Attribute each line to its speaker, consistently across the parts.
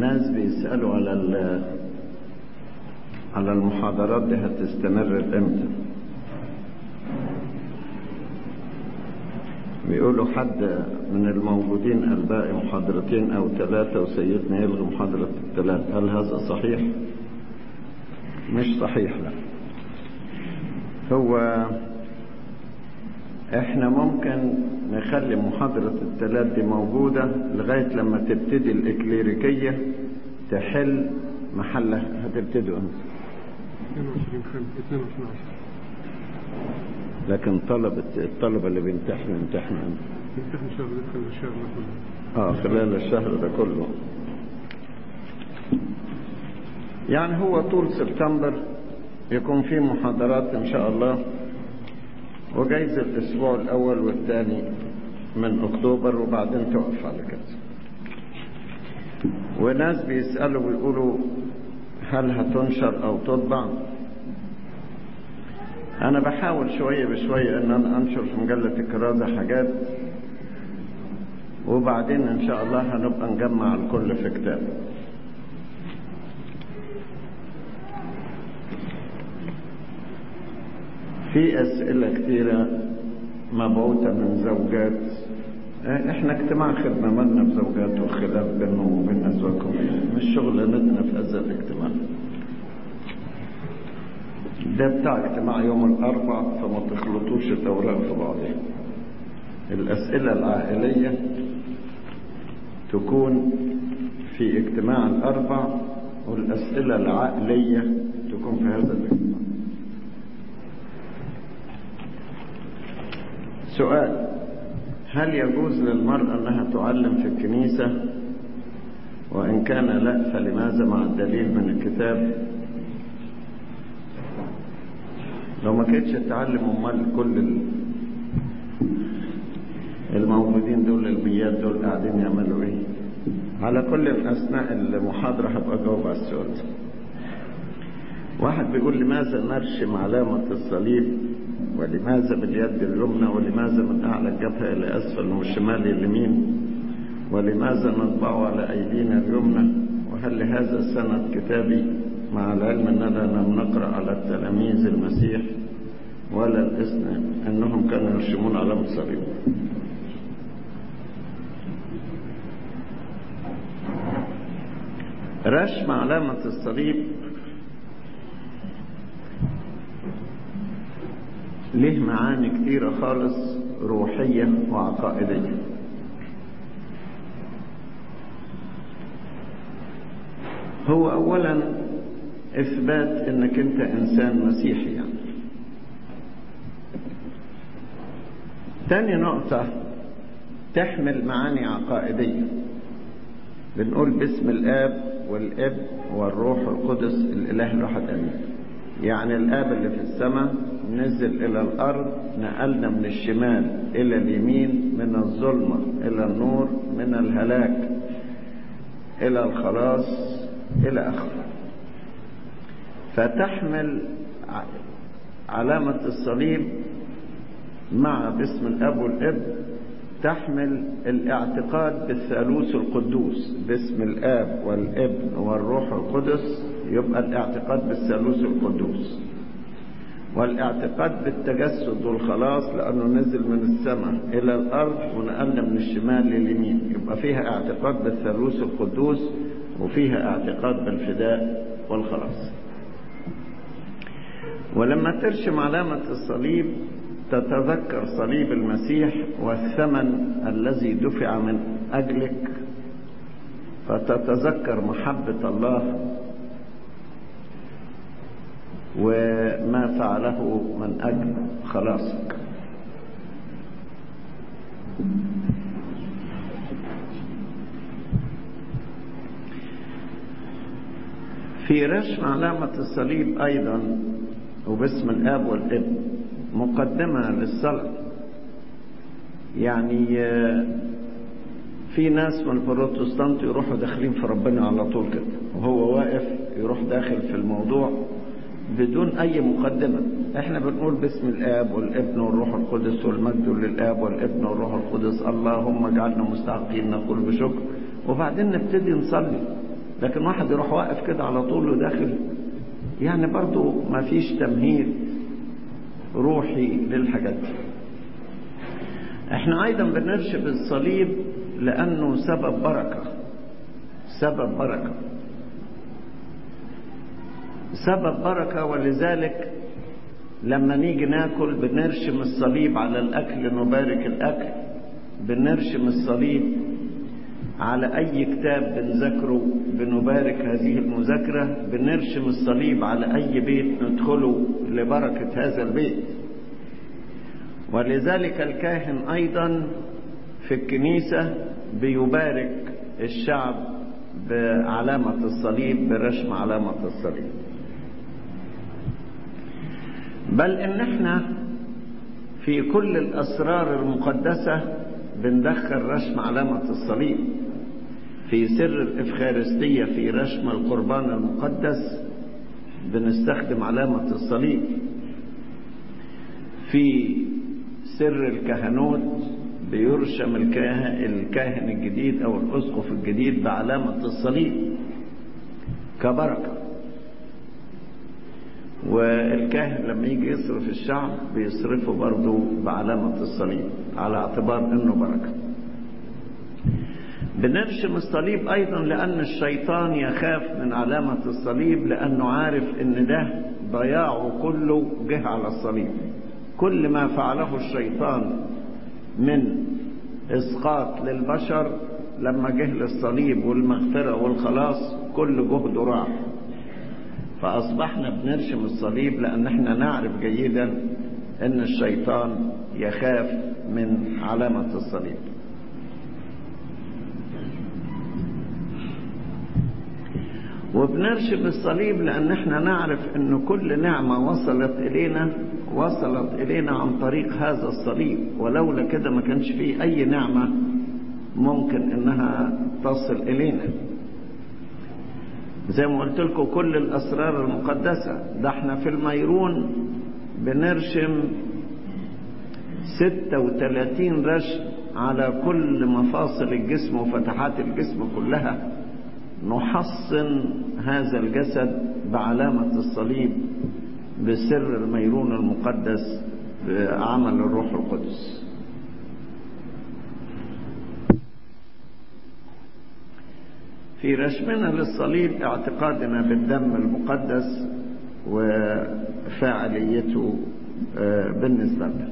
Speaker 1: ناس بيسألوا على ال- على المحاضرات دي هتستمر امتى بيقولوا حد من الموجودين الباقي محاضرتين او ثلاثة وسيدنا يلغي محاضرة الثلاث هل هذا صحيح مش صحيح لا هو احنا ممكن نخلي محاضرة الثلاث دي موجودة لغاية لما تبتدي الإكليريكية تحل محلها هتبتدوا انت
Speaker 2: 22 5 22 10
Speaker 1: لكن طلبة الطلبة اللي بيمتحنوا يمتحنوا امتى
Speaker 2: نمتحن شهر ندخل الشهر ده كله
Speaker 1: اه خلال الشهر ده كله يعني هو طول سبتمبر يكون في محاضرات ان شاء الله وجايز الاسبوع الاول والثاني من اكتوبر وبعدين تقف على كده وناس بيسألوا ويقولوا هل هتنشر او تطبع انا بحاول شوية بشوية ان انا انشر في مجلة الكرازة حاجات وبعدين ان شاء الله هنبقى نجمع الكل في كتاب في اسئلة كتيرة مبعوثة من زوجات آه، احنا اجتماع خدمة مالنا بزوجات والخلاف بينهم وبين ازواجهم مش شغلانتنا في هذا الاجتماع ده بتاع اجتماع يوم الاربع فما تخلطوش الاوراق في بعضها الاسئلة العائلية تكون في اجتماع الاربع والاسئلة العقلية تكون في هذا الاجتماع سؤال هل يجوز للمرأة أنها تعلم في الكنيسة وإن كان لا فلماذا مع الدليل من الكتاب لو ما كانتش تعلم أمال كل ال- الموجودين دول الميات دول قاعدين يعملوا إيه على كل أثناء المحاضرة هبقى أجاوب على السؤال ده واحد بيقول لماذا نرسم علامة الصليب ولماذا باليد اليمنى ولماذا من أعلى الجبهة إلى أسفل ومن الشمال إلى اليمين ولماذا نطبعه على أيدينا اليمنى وهل لهذا سند كتابي مع العلم أننا لم نقرأ على التلاميذ المسيح ولا الاسم أنهم كانوا يرسمون علامة الصليب رسم علامة الصليب له معاني كتيرة خالص روحية وعقائدية هو أولا إثبات إنك أنت إنسان مسيحي يعني تاني نقطة تحمل معاني عقائدية بنقول باسم الآب والابن والروح القدس الإله الواحد آمين يعني الآب اللي في السماء نزل إلى الأرض نقلنا من الشمال إلى اليمين من الظلمة إلى النور من الهلاك إلى الخلاص إلى آخره فتحمل ع- علامة الصليب مع باسم الأب والابن تحمل الاعتقاد بالثالوث القدوس باسم الآب والابن والروح القدس يبقى الاعتقاد بالثالوث القدوس والاعتقاد بالتجسد والخلاص لأنه نزل من السماء إلى الأرض ونقلنا من الشمال لليمين يبقى فيها اعتقاد بالثالوث القدوس وفيها اعتقاد بالفداء والخلاص ولما ترسم علامة الصليب تتذكر صليب المسيح والثمن الذي دفع من أجلك فتتذكر محبة الله وما فعله من أجل خلاصك في رسم علامة الصليب أيضا وباسم الآب والابن مقدمة للصلاة يعني آه، في ناس من البروتستانت يروحوا داخلين في ربنا على طول كده وهو واقف يروح داخل في الموضوع بدون أي مقدمة احنا بنقول باسم الآب والابن والروح القدس والمجد للآب والابن والروح القدس اللهم اجعلنا مستحقين نقول بشكر وبعدين نبتدي نصلي لكن واحد يروح واقف كده على طول وداخل يعني برضو ما فيش تمهيد روحي للحاجات دي احنا ايضا بنرشب الصليب لانه سبب بركه سبب بركه سبب بركه ولذلك لما نيجي ناكل بنرشم الصليب على الاكل نبارك الاكل بنرشم الصليب على اي كتاب بنذاكره بنبارك هذه المذاكره بنرشم الصليب على اي بيت ندخله لبركه هذا البيت ولذلك الكاهن ايضا في الكنيسه بيبارك الشعب بعلامه الصليب برشم علامه الصليب بل ان احنا في كل الاسرار المقدسه بندخل رشم علامه الصليب في سر الافخارستيه في رشم القربان المقدس بنستخدم علامه الصليب في سر الكهنوت بيرشم الكاهن الجديد او الاسقف الجديد بعلامه الصليب كبركه والكاهن لما يجي يصرف الشعب بيصرفه برضه بعلامة الصليب على اعتبار انه بركة بنرشم الصليب ايضا لان الشيطان يخاف من علامة الصليب لانه عارف ان ده ضياعه كله جه على الصليب كل ما فعله الشيطان من اسقاط للبشر لما جه للصليب والمغفرة والخلاص كل جهده راح فأصبحنا بنرشم الصليب لأن احنا نعرف جيدا أن الشيطان يخاف من علامة الصليب وبنرشم الصليب لأن احنا نعرف أن كل نعمة وصلت إلينا وصلت إلينا عن طريق هذا الصليب ولولا كده ما كانش فيه أي نعمة ممكن أنها تصل إلينا زي ما قلت لكم كل الأسرار المقدسة ده احنا في الميرون بنرشم 36 رشم على كل مفاصل الجسم وفتحات الجسم كلها نحصن هذا الجسد بعلامة الصليب بسر الميرون المقدس بعمل الروح القدس في رشمنا للصليب اعتقادنا بالدم المقدس وفاعليته بالنسبة لنا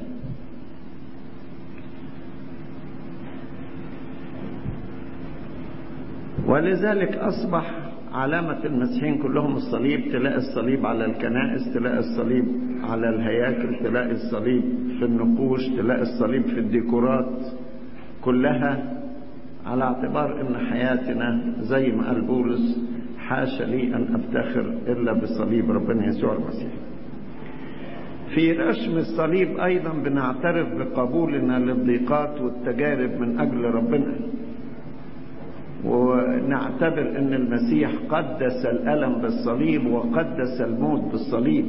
Speaker 1: ولذلك أصبح علامة المسيحيين كلهم الصليب تلاقي الصليب على الكنائس تلاقي الصليب على الهياكل تلاقي الصليب في النقوش تلاقي الصليب في الديكورات كلها على اعتبار ان حياتنا زي ما قال بولس حاشا لي ان افتخر الا بصليب ربنا يسوع المسيح في رسم الصليب ايضا بنعترف بقبولنا للضيقات والتجارب من اجل ربنا ونعتبر ان المسيح قدس الالم بالصليب وقدس الموت بالصليب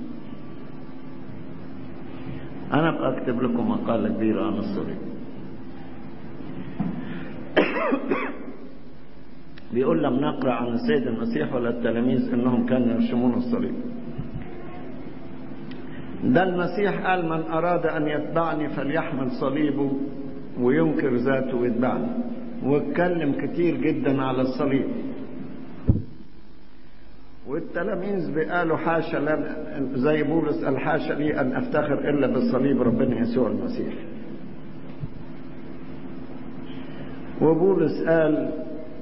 Speaker 1: انا ابقى اكتب لكم مقاله كبيره عن الصليب بيقول لم نقرا عن السيد المسيح ولا التلاميذ انهم كانوا يرشمون الصليب ده المسيح قال من اراد ان يتبعني فليحمل صليبه وينكر ذاته ويتبعني واتكلم كتير جدا على الصليب والتلاميذ قالوا حاشا لنا زي بولس قال حاشا لي ان افتخر الا بالصليب ربنا يسوع المسيح وبولس قال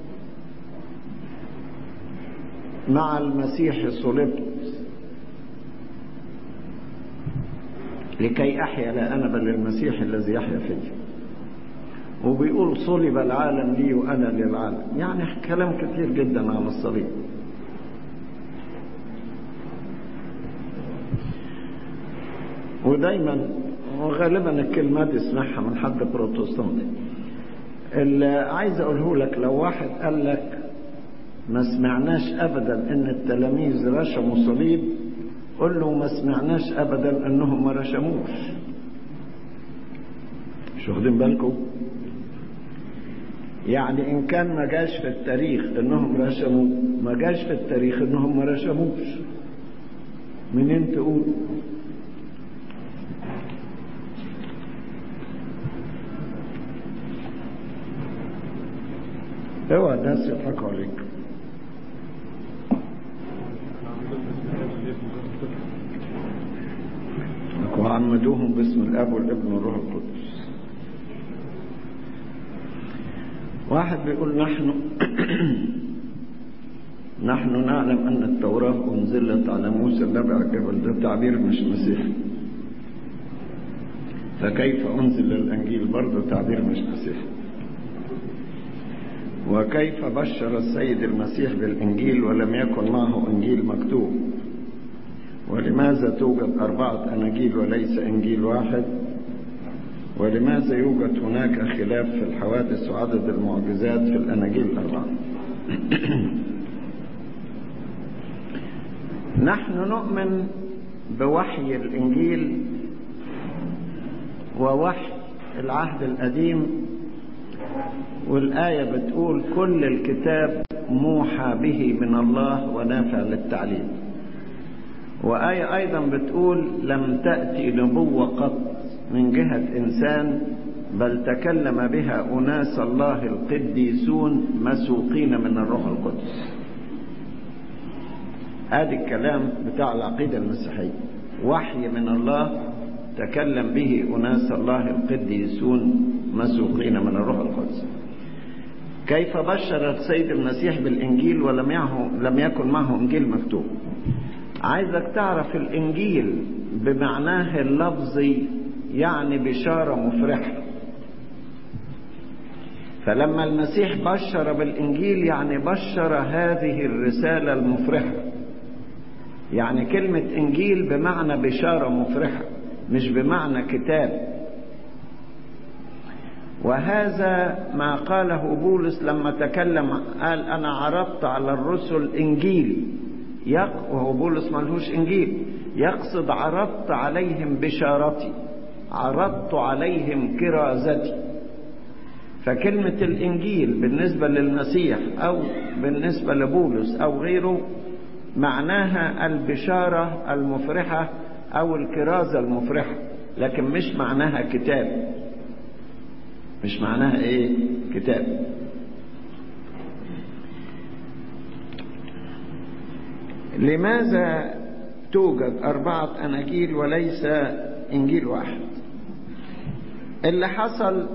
Speaker 1: مع المسيح صلبت لكي احيا لا انا بل المسيح الذي يحيا فيا وبيقول صلب العالم لي وانا للعالم يعني كلام كثير جدا عن الصليب ودايما وغالبا الكلمات تسمعها من حد بروتستانتي اللي عايز اقوله لك لو واحد قال لك ما سمعناش ابدا ان التلاميذ رشموا صليب قل له ما سمعناش ابدا انهم ما رشموش مش واخدين بالكم يعني إن كان ما جاش في التاريخ إنهم رسموا ما جاش في التاريخ إنهم ما رسموش منين تقول اوعى الناس يضحكوا عليك وعمدوهم باسم الاب والابن والروح القدس واحد بيقول نحن نحن نعلم ان التوراه انزلت على موسى النبي على الجبل ده تعبير مش مسيحي فكيف انزل الانجيل برضه تعبير مش مسيحي وكيف بشر السيد المسيح بالإنجيل ولم يكن معه إنجيل مكتوب ولماذا توجد أربعة أناجيل وليس إنجيل واحد ولماذا يوجد هناك خلاف في الحوادث وعدد المعجزات في الأناجيل الأربعة نحن نؤمن بوحي الإنجيل ووحي العهد القديم والآية بتقول كل الكتاب موحى به من الله ونافع للتعليم وآية أيضا بتقول لم تأتي نبوة قط من جهة إنسان بل تكلم بها أناس الله القديسون مسوقين من الروح القدس هذا الكلام بتاع العقيدة المسيحية وحي من الله تكلم به أناس الله القديسون مسوقين من الروح القدس كيف بشر السيد المسيح بالإنجيل ولم يعه لم يكن معه إنجيل مكتوب عايزك تعرف الإنجيل بمعناه اللفظي يعني بشارة مفرحة فلما المسيح بشر بالإنجيل يعني بشر هذه الرسالة المفرحة يعني كلمة إنجيل بمعنى بشارة مفرحة مش بمعنى كتاب وهذا ما قاله بولس لما تكلم قال أنا عرضت على الرسل إنجيل وهو بولس ملهوش إنجيل يقصد عرضت عليهم بشارتي عرضت عليهم كرازتي فكلمة الإنجيل بالنسبة للمسيح أو بالنسبة لبولس أو غيره معناها البشارة المفرحة أو الكرازة المفرحة لكن مش معناها كتاب مش معناها إيه كتاب لماذا توجد أربعة أناجيل وليس إنجيل واحد اللي حصل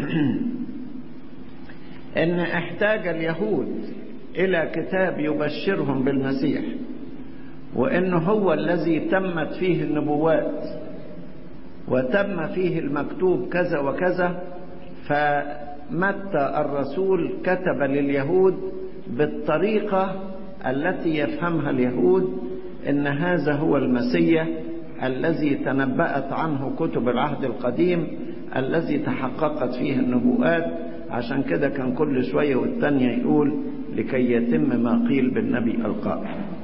Speaker 1: ان احتاج اليهود الى كتاب يبشرهم بالمسيح وانه هو الذي تمت فيه النبوات وتم فيه المكتوب كذا وكذا فمتى الرسول كتب لليهود بالطريقه التي يفهمها اليهود ان هذا هو المسيح الذي تنبأت عنه كتب العهد القديم الذي تحققت فيه النبوءات عشان كده كان كل شوية والتانية يقول لكي يتم ما قيل بالنبي القائل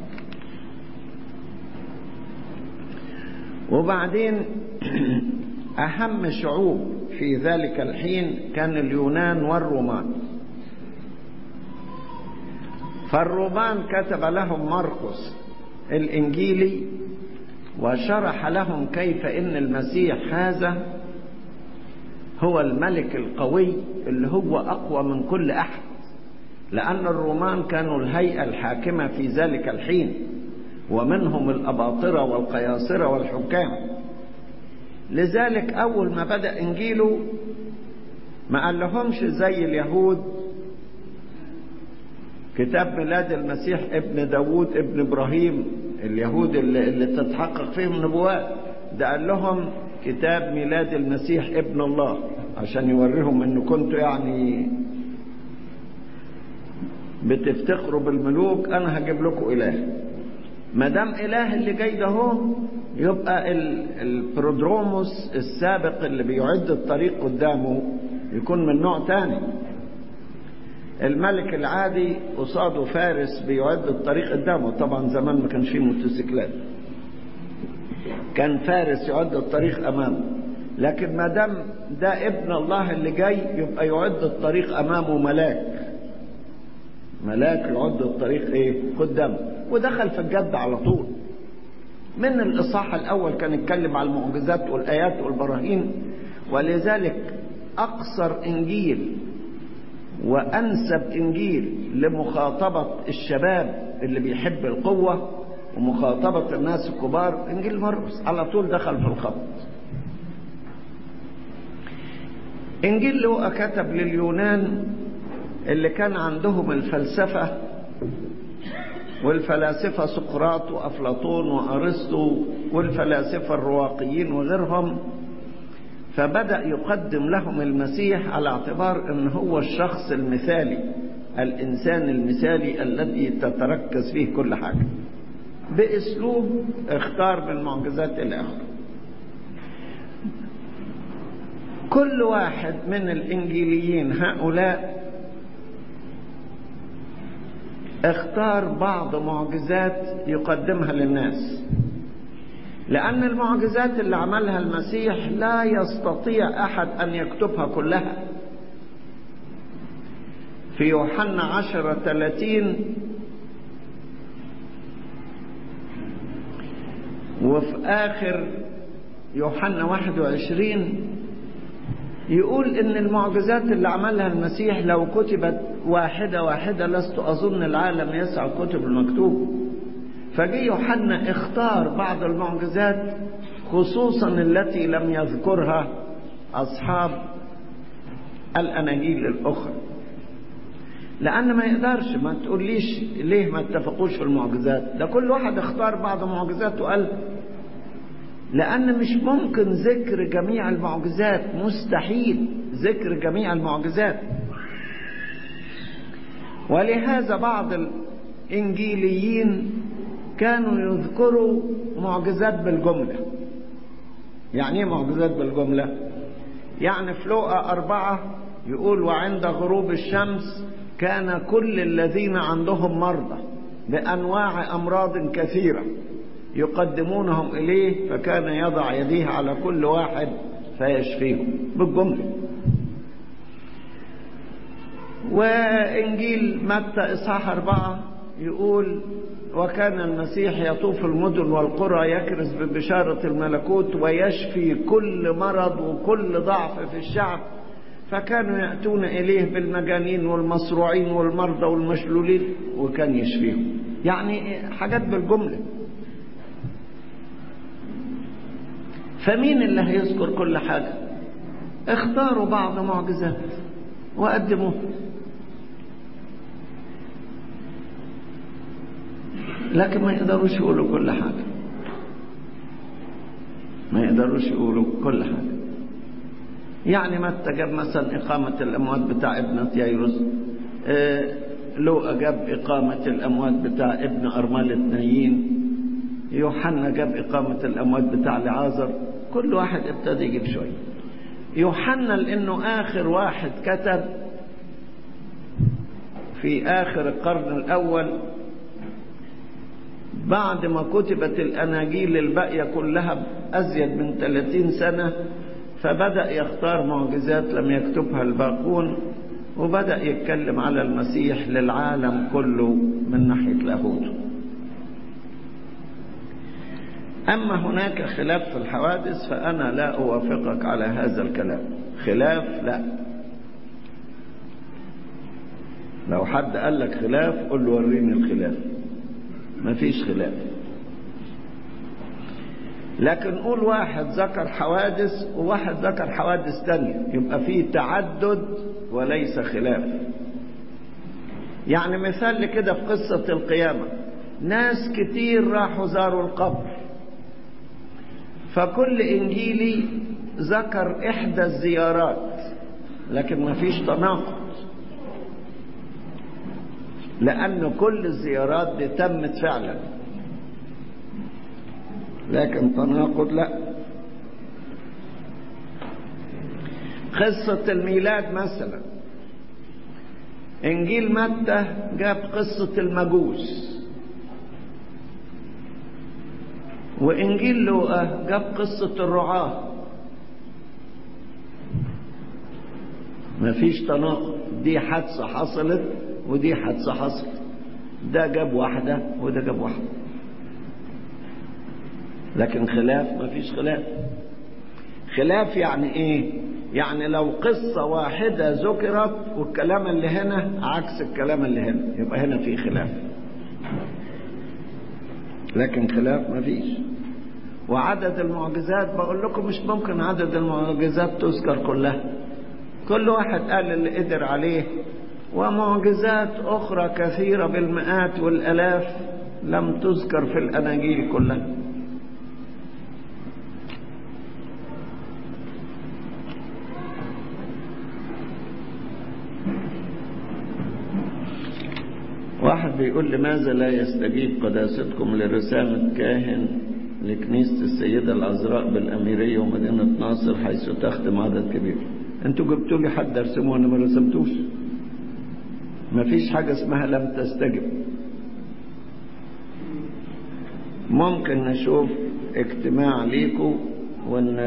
Speaker 1: وبعدين أهم شعوب في ذلك الحين كان اليونان والرومان فالرومان كتب لهم مرقس الإنجيلي وشرح لهم كيف إن المسيح هذا هو الملك القوي اللي هو أقوى من كل أحد لأن الرومان كانوا الهيئة الحاكمة في ذلك الحين ومنهم الأباطرة والقياصرة والحكام لذلك أول ما بدأ إنجيله ما قال لهمش زي اليهود كتاب ميلاد المسيح ابن داوود ابن إبراهيم اليهود اللي, اللي تتحقق فيهم نبوات ده قال لهم كتاب ميلاد المسيح ابن الله عشان يوريهم انه كنتوا يعني بتفتخروا بالملوك انا هجيب لكم اله ما دام اله اللي جاي ده هو يبقى البرودروموس السابق اللي بيعد الطريق قدامه يكون من نوع تاني الملك العادي قصاده فارس بيعد الطريق قدامه طبعا زمان ما كانش فيه موتوسيكلات كان فارس يعد الطريق امامه لكن ما دام ده ابن الله اللي جاي يبقى يعد الطريق امامه ملاك ملاك يعد الطريق ايه قدامه ودخل في الجد على طول من الاصحاح الاول كان يتكلم على المعجزات والايات والبراهين ولذلك اقصر انجيل وانسب انجيل لمخاطبه الشباب اللي بيحب القوه ومخاطبه الناس الكبار انجيل مرقس على طول دخل في الخط انجيل لوقا كتب لليونان اللي كان عندهم الفلسفه والفلاسفه سقراط وافلاطون وارسطو والفلاسفه الرواقيين وغيرهم فبدا يقدم لهم المسيح على اعتبار ان هو الشخص المثالي الانسان المثالي الذي تتركز فيه كل حاجه باسلوب اختار من معجزات الى اخره كل واحد من الانجيليين هؤلاء اختار بعض معجزات يقدمها للناس لأن المعجزات اللي عملها المسيح لا يستطيع أحد أن يكتبها كلها في يوحنا عشرة ثلاثين وفي آخر يوحنا واحد وعشرين يقول إن المعجزات اللي عملها المسيح لو كتبت واحدة واحدة لست أظن العالم يسع الكتب المكتوبة فجي يوحنا اختار بعض المعجزات خصوصا التي لم يذكرها أصحاب الأناجيل الأخرى لأن ما يقدرش ما تقوليش ليه ما اتفقوش في المعجزات ده كل واحد اختار بعض المعجزات وقال لأن مش ممكن ذكر جميع المعجزات مستحيل ذكر جميع المعجزات ولهذا بعض الإنجيليين كانوا يذكروا معجزات بالجملة يعني ايه معجزات بالجملة يعني في لوقا أربعة يقول وعند غروب الشمس كان كل الذين عندهم مرضى بأنواع أمراض كثيرة يقدمونهم إليه فكان يضع يديه على كل واحد فيشفيهم بالجملة وإنجيل متى إصحاح أربعة يقول وكان المسيح يطوف المدن والقرى يكرز ببشارة الملكوت ويشفي كل مرض وكل ضعف في الشعب فكانوا يأتون إليه بالمجانين والمصروعين والمرضى والمشلولين وكان يشفيهم يعني حاجات بالجملة فمين اللي هيذكر كل حاجة اختاروا بعض معجزات وقدموها لكن ما يقدروش يقولوا كل حاجة ما يقدروش يقولوا كل حاجة يعني متى جاب مثلا إقامة الأموات بتاع ابنة يايروس آه لوقا جاب إقامة الأموات بتاع ابن أرملة نايين يوحنا جاب إقامة الأموات بتاع لعازر كل واحد ابتدى يجيب شوية يوحنا لأنه آخر واحد كتب في آخر القرن الأول بعد ما كتبت الأناجيل الباقية كلها أزيد من 30 سنة فبدأ يختار معجزات لم يكتبها الباقون وبدأ يتكلم على المسيح للعالم كله من ناحية لاهوته أما هناك خلاف في الحوادث فأنا لا أوافقك على هذا الكلام خلاف لا لو حد قال لك خلاف قل له وريني الخلاف ما فيش خلاف لكن قول واحد ذكر حوادث وواحد ذكر حوادث تانية يبقى فيه تعدد وليس خلاف يعني مثال كده في قصة القيامة ناس كتير راحوا زاروا القبر فكل إنجيلي ذكر إحدى الزيارات لكن ما فيش تناقض لأن كل الزيارات دي تمت فعلا لكن تناقض لا قصة الميلاد مثلا إنجيل متى جاب قصة المجوس وإنجيل لوقا جاب قصة الرعاة مفيش تناقض دي حادثة حصلت ودي حادثة حصلت ده جاب واحدة وده جاب واحدة لكن خلاف مفيش خلاف خلاف يعني ايه يعني لو قصة واحدة ذكرت والكلام اللي هنا عكس الكلام اللي هنا يبقى هنا في خلاف لكن خلاف مفيش وعدد المعجزات بقول لكم مش ممكن عدد المعجزات تذكر كلها كل واحد قال اللي قدر عليه ومعجزات أخرى كثيرة بالمئات والألاف لم تذكر في الأناجيل كلها واحد بيقول لماذا لا يستجيب قداستكم لرسالة كاهن لكنيسة السيدة العذراء بالأميرية ومدينة ناصر حيث تخدم عدد كبير انتوا جبتوا لي حد ارسمه وانا ما رسمتوش مفيش حاجة اسمها لم تستجب ممكن نشوف اجتماع ليكوا ون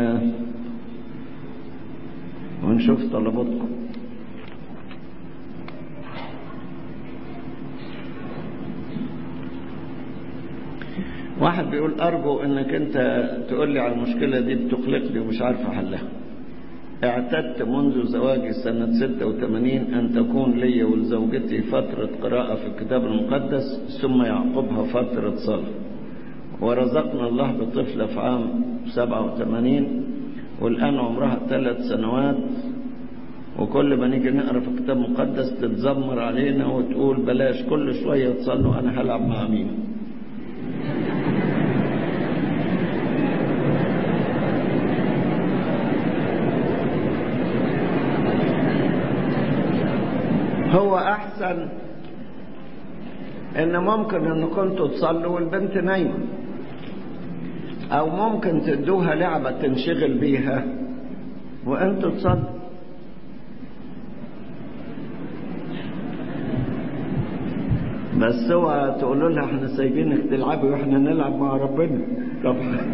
Speaker 1: ونشوف طلباتكم واحد بيقول أرجو أنك أنت تقول لي على المشكلة دي بتقلقني ومش عارف أحلها اعتدت منذ زواجي سنة 86 أن تكون لي ولزوجتي فترة قراءة في الكتاب المقدس ثم يعقبها فترة صلاة ورزقنا الله بطفلة في عام 87 والآن عمرها ثلاث سنوات وكل ما نيجي نقرا في الكتاب المقدس تتذمر علينا وتقول بلاش كل شوية تصلوا أنا هلعب مع مين هو احسن ان ممكن ان كنتوا تصلوا والبنت نايمه او ممكن تدوها لعبه تنشغل بيها وانتوا تصلوا بس هو تقولوا لها احنا سايبينك تلعبي واحنا نلعب مع ربنا طب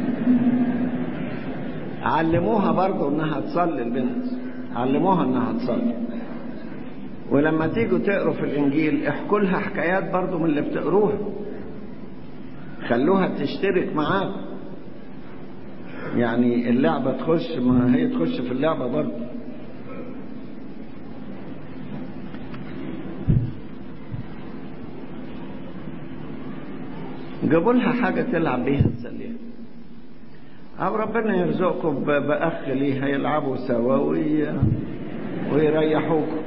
Speaker 1: علموها برضه انها تصلي البنت علموها انها تصلي ولما تيجوا تقروا في الانجيل احكوا لها حكايات برضو من اللي بتقروها خلوها تشترك معاك يعني اللعبة تخش ما هي تخش في اللعبة برضو جابوا لها حاجة تلعب بيها تسليها أو ربنا يرزقكم بأخ ليها يلعبوا سوا وي... ويريحوكم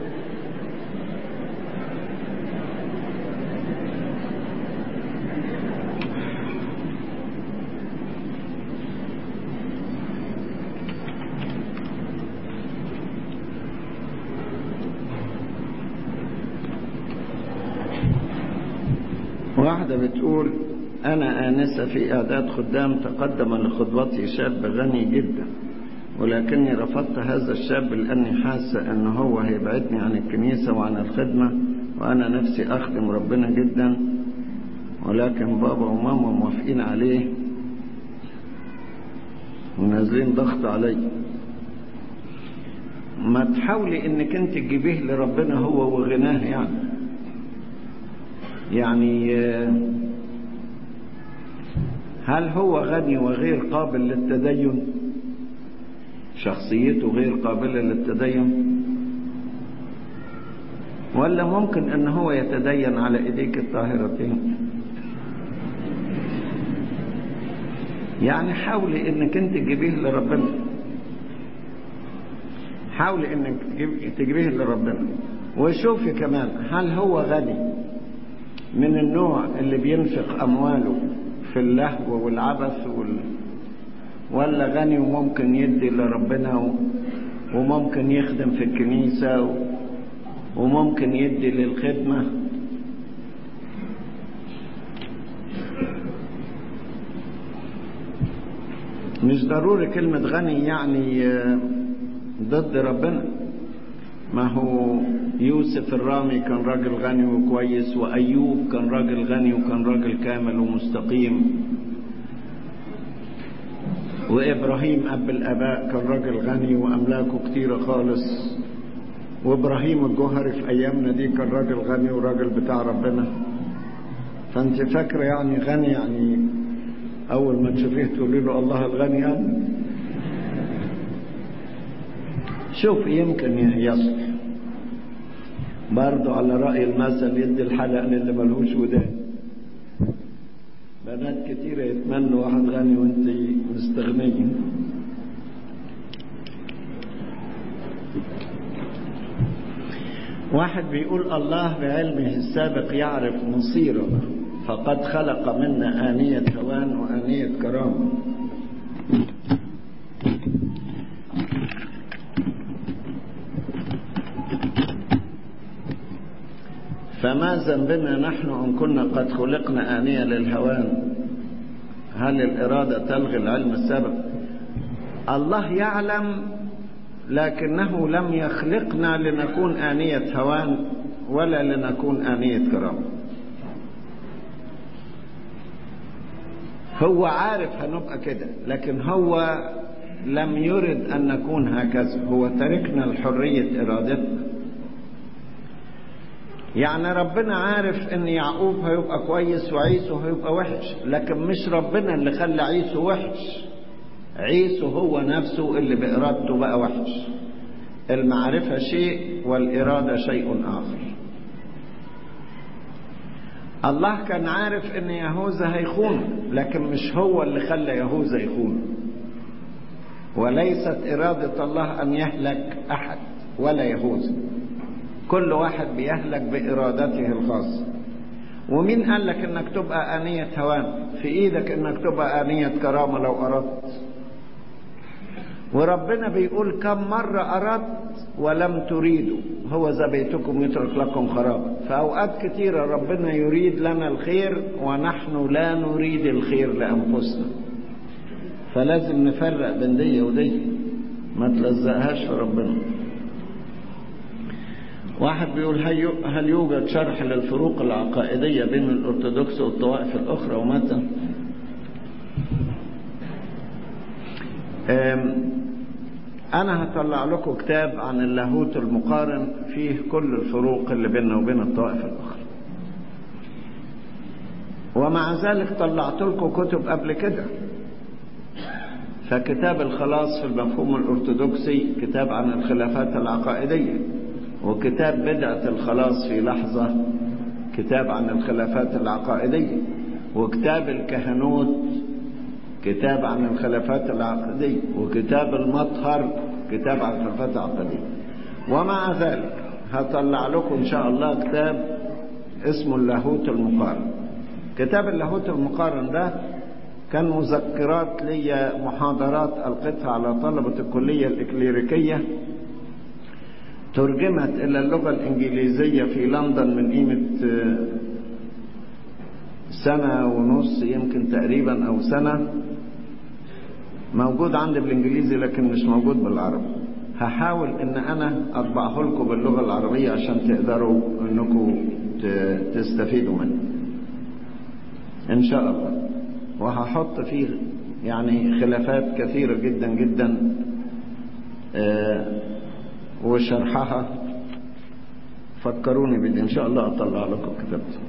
Speaker 1: واحدة بتقول أنا آنسة في إعداد خدام تقدم لخطبتي شاب غني جدا ولكني رفضت هذا الشاب لأني حاسة أنه هو هيبعدني عن الكنيسة وعن الخدمة وأنا نفسي أخدم ربنا جدا ولكن بابا وماما موافقين عليه ونازلين ضغط علي ما تحاولي انك انت تجيبيه لربنا هو وغناه يعني يعني هل هو غني وغير قابل للتدين شخصيته غير قابلة للتدين ولا ممكن ان هو يتدين على ايديك الطاهرتين يعني حاولي انك انت تجيبيه لربنا حاولي انك تجيبيه لربنا وشوفي كمان هل هو غني من النوع اللي بينفق امواله في اللهو والعبث وال... ولا غني وممكن يدي لربنا و... وممكن يخدم في الكنيسة و... وممكن يدي للخدمة مش ضروري كلمة غني يعني ضد ربنا ما هو يوسف الرامي كان راجل غني وكويس وأيوب كان راجل غني وكان راجل كامل ومستقيم وإبراهيم أب الآباء كان راجل غني وأملاكه كتيرة خالص وابراهيم الجوهري في ايامنا دي كان راجل غني وراجل بتاع ربنا فانت فاكره يعني غني يعني اول ما تشوفيه تقولي له الله الغني يعني شوف يمكن يصلح برضه على رأي المثل يدي الحلق للي ملهوش ودان بنات كتيرة يتمنوا واحد غني وانت مستغنية واحد بيقول الله بعلمه السابق يعرف مصيرنا فقد خلق منا آنية هوان وآنية كرامة فما ذنبنا نحن إن كنا قد خلقنا آنية للهوان هل الإرادة تلغي العلم السابق الله يعلم لكنه لم يخلقنا لنكون آنية هوان ولا لنكون آنية كرامة هو عارف هنبقى كده لكن هو لم يرد أن نكون هكذا هو تركنا الحرية إرادتنا يعني ربنا عارف ان يعقوب هيبقى كويس وعيسو هيبقى وحش لكن مش ربنا اللي خلى عيسو وحش عيسو هو نفسه اللي بإرادته بقى وحش المعرفة شيء والإرادة شيء آخر الله كان عارف ان يهوذا هيخون لكن مش هو اللي خلى يهوذا يخون وليست إرادة الله أن يهلك أحد ولا يهوذا كل واحد بيهلك بإرادته الخاصة ومين قال لك انك تبقى آنية هوان في ايدك انك تبقى آنية كرامة لو أردت وربنا بيقول كم مرة أردت ولم تريدوا هو ذا بيتكم يترك لكم خرابا فأوقات كثيرة ربنا يريد لنا الخير ونحن لا نريد الخير لأنفسنا فلازم نفرق بين دي ودي ما تلزقهاش في ربنا واحد بيقول هل يوجد شرح للفروق العقائدية بين الأرثوذكس والطوائف الأخرى ومتى؟ أنا هطلع لكم كتاب عن اللاهوت المقارن فيه كل الفروق اللي بيننا وبين الطوائف الأخرى ومع ذلك طلعت لكم كتب قبل كده فكتاب الخلاص في المفهوم الأرثوذكسي كتاب عن الخلافات العقائدية وكتاب بدعة الخلاص في لحظة كتاب عن الخلافات العقائدية وكتاب الكهنوت كتاب عن الخلافات العقدية وكتاب المطهر كتاب عن الخلافات العقدية ومع ذلك هطلع لكم إن شاء الله كتاب اسمه اللاهوت المقارن كتاب اللاهوت المقارن ده كان مذكرات لي محاضرات ألقيتها على طلبة الكلية الإكليريكية ترجمت إلى اللغة الإنجليزية في لندن من قيمة سنة ونص يمكن تقريبا أو سنة موجود عندي بالإنجليزي لكن مش موجود بالعربي هحاول إن أنا أطبعه لكم باللغة العربية عشان تقدروا إنكم تستفيدوا منه إن شاء الله وهحط فيه يعني خلافات كثيرة جدا جدا آه وشرحها فكروني بدي ان شاء الله اطلع لكم كتابته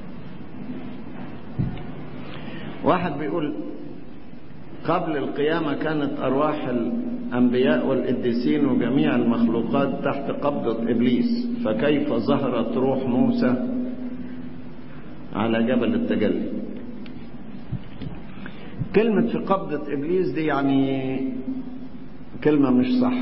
Speaker 1: واحد بيقول قبل القيامة كانت أرواح الأنبياء والقديسين وجميع المخلوقات تحت قبضة إبليس فكيف ظهرت روح موسى على جبل التجلي كلمة في قبضة إبليس دي يعني كلمة مش صح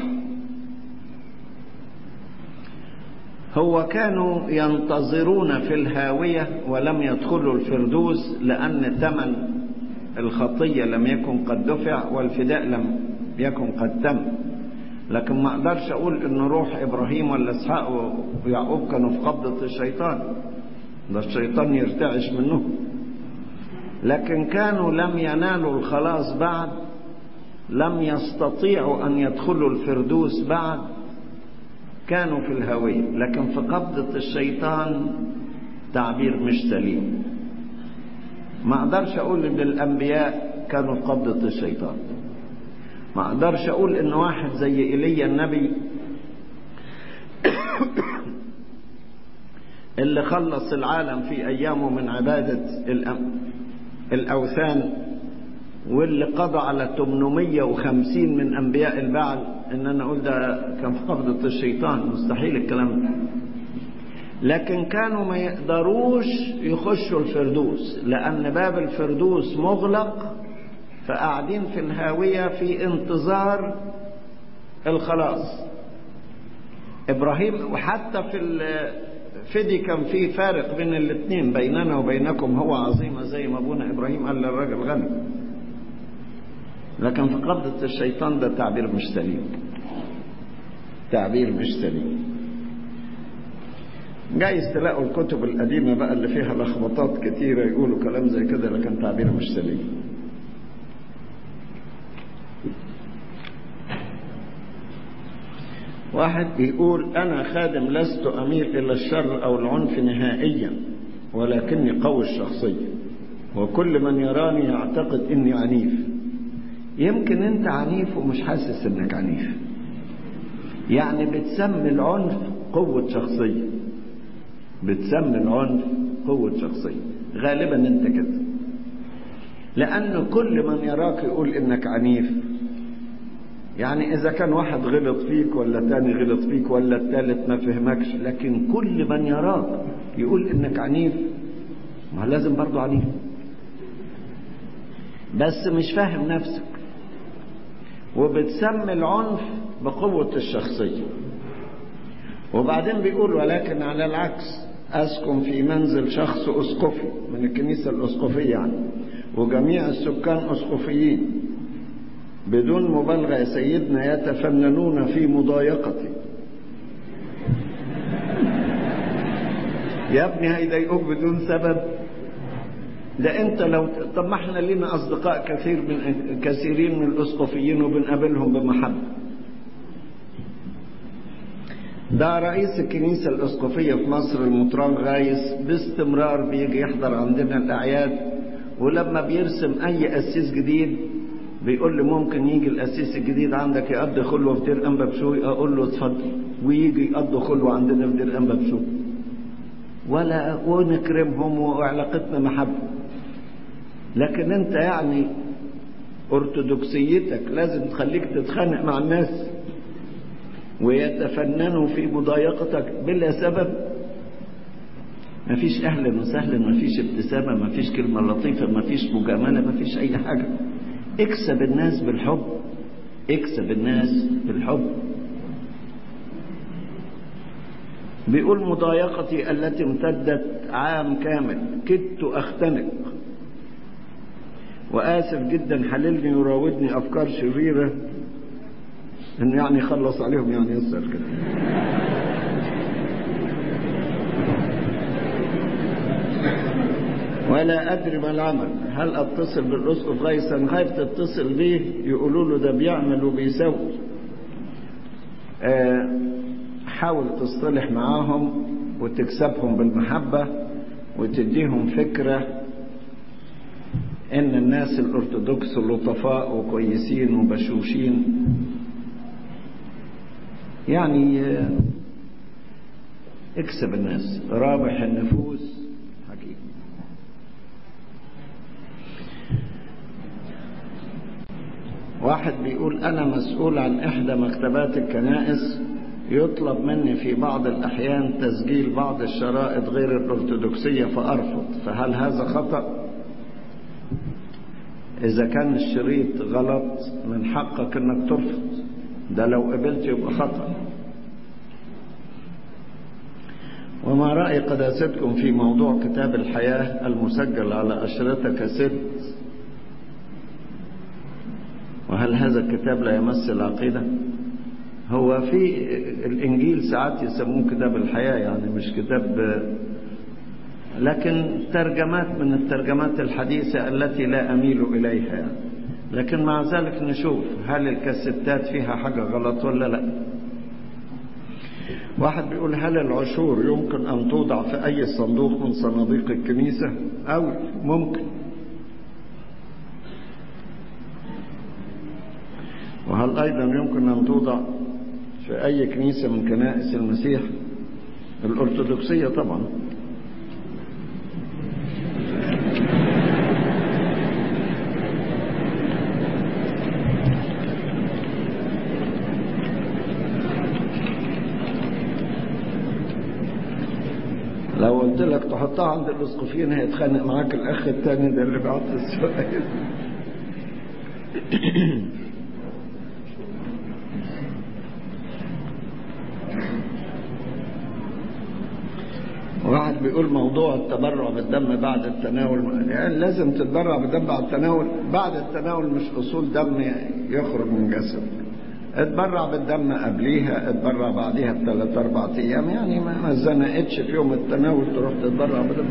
Speaker 1: هو كانوا ينتظرون في الهاوية ولم يدخلوا الفردوس لأن ثمن الخطية لم يكن قد دفع والفداء لم يكن قد تم لكن ما اقدرش اقول ان روح ابراهيم ولا اسحاق ويعقوب كانوا في قبضة الشيطان ده الشيطان يرتعش منه لكن كانوا لم ينالوا الخلاص بعد لم يستطيعوا ان يدخلوا الفردوس بعد كانوا في الهوية لكن في قبضة الشيطان تعبير مش سليم ما اقدرش اقول ان الانبياء كانوا في قبضة الشيطان ما اقدرش اقول ان واحد زي ايليا النبي اللي خلص العالم في أيامه من عبادة الأوثان واللي قضى على 850 من أنبياء البعل إن أنا أقول ده كان في قبضة الشيطان مستحيل الكلام ده لكن كانوا ما يقدروش يخشوا الفردوس لأن باب الفردوس مغلق فقاعدين في الهاوية في انتظار الخلاص إبراهيم وحتى في الفدي كان في فارق بين الاثنين بيننا وبينكم هو عظيمة زي ما أبونا إبراهيم قال للراجل غني لكن في قبضة الشيطان ده تعبير مش سليم تعبير مش سليم جايز تلاقوا الكتب القديمة بقى اللي فيها لخبطات كتيرة يقولوا كلام زي كده لكن تعبير مش سليم واحد بيقول أنا خادم لست أميل إلى الشر أو العنف نهائيا ولكني قوي الشخصية وكل من يراني يعتقد إني عنيف يمكن أنت عنيف ومش حاسس إنك عنيف يعني بتسمي العنف قوة شخصية بتسمي العنف قوة شخصية غالبا أنت كده لأن كل من يراك يقول إنك عنيف يعني إذا كان واحد غلط فيك ولا تاني غلط فيك ولا التالت ما فهمكش لكن كل من يراك يقول إنك عنيف ما لازم برضو عنيف بس مش فاهم نفسك وبتسمي العنف بقوة الشخصية وبعدين بيقول ولكن على العكس أسكن في منزل شخص أسقفي من الكنيسة الأسقفية يعني وجميع السكان أسقفيين بدون مبالغة يا سيدنا يتفننون في مضايقتي يا ابني هيضايقوك بدون سبب ده انت لو طب ما احنا لينا اصدقاء كثير من كثيرين من الاسقفيين وبنقابلهم بمحبه ده رئيس الكنيسة الأسقفية في مصر المطران غايس باستمرار بيجي يحضر عندنا الأعياد ولما بيرسم أي قسيس جديد بيقول لي ممكن يجي القسيس الجديد عندك يقضي خلوة في دير أنبا بشوي أقول له اتفضل ويجي يقضي خلوة عندنا في دير أنبا بشوي ولا ونكرمهم وعلاقتنا محبة لكن أنت يعني أرثوذكسيتك لازم تخليك تتخانق مع الناس ويتفننوا في مضايقتك بلا سبب مفيش أهلا وسهلا مفيش ابتسامة مفيش كلمة لطيفة مفيش مجاملة مفيش أي حاجة اكسب الناس بالحب اكسب الناس بالحب بيقول مضايقتي التي امتدت عام كامل كدت أختنق وآسف جدا حللني يراودني أفكار شريرة إن يعني يخلص عليهم يعني يسأل كده ولا أدري ما العمل هل أتصل بالأسقف غيثا خايف تتصل بيه يقولوا له ده بيعمل وبيسوي آه حاول تصطلح معاهم وتكسبهم بالمحبة وتديهم فكرة إن الناس الأرثوذكس لطفاء وكويسين وبشوشين يعني آه اكسب الناس رابح النفوس حقيقي واحد بيقول أنا مسؤول عن إحدى مكتبات الكنائس يطلب مني في بعض الأحيان تسجيل بعض الشرائط غير الأرثوذكسية فأرفض فهل هذا خطأ؟ إذا كان الشريط غلط من حقك إنك ترفض ده لو قبلت يبقى خطأ وما رأي قداستكم في موضوع كتاب الحياة المسجل على أشرطة كاسيت وهل هذا الكتاب لا يمس العقيدة هو في الإنجيل ساعات يسموه كتاب الحياة يعني مش كتاب لكن ترجمات من الترجمات الحديثة التي لا أميل إليها يعني. لكن مع ذلك نشوف هل الكاسيتات فيها حاجة غلط ولا لا واحد بيقول هل العشور يمكن أن توضع في أي صندوق من صناديق الكنيسة أو ممكن وهل أيضا يمكن أن توضع في أي كنيسة من كنائس المسيح الأرثوذكسية طبعا لو قلت لك تحطها عند الاسقفيين هيتخانق معاك الاخ التاني ده اللي بعت السؤال واحد بيقول موضوع التبرع بالدم بعد التناول يعني لازم تتبرع بالدم بعد التناول بعد التناول مش اصول دم يخرج من جسدك اتبرع بالدم قبليها اتبرع بعديها بثلاث اربع ايام يعني ما ما زنقتش في يوم التناول تروح تتبرع بالدم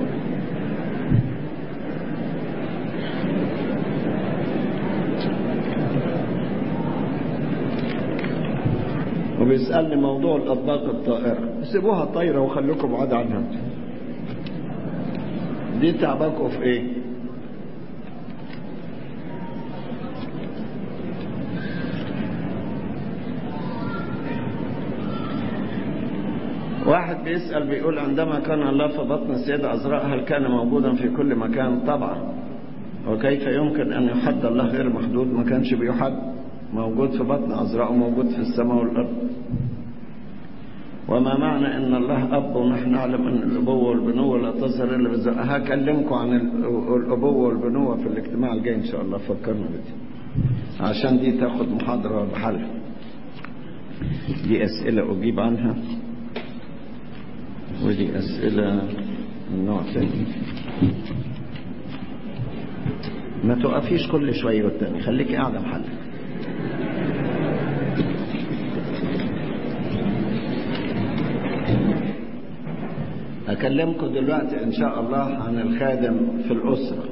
Speaker 1: وبيسألني موضوع الأطباق الطائرة سيبوها طايرة وخليكم بعاد عنها دي تعبكوا في ايه واحد بيسأل بيقول عندما كان الله في بطن السيدة عذراء هل كان موجودا في كل مكان طبعا وكيف يمكن أن يحد الله غير محدود ما كانش بيحد موجود في بطن عذراء وموجود في السماء والأرض وما معنى ان الله اب ونحن نعلم ان الابوه والبنوه لا تظهر الا بالزواج هكلمكم عن الابوه والبنوه في الاجتماع الجاي ان شاء الله فكرنا بدي عشان دي تاخد محاضره بحالها دي اسئله اجيب عنها ودي اسئله من نوع تاني ما توقفيش كل شويه والتاني خليكي قاعده بحالك أكلمكم دلوقتي إن شاء الله عن الخادم في الأسرة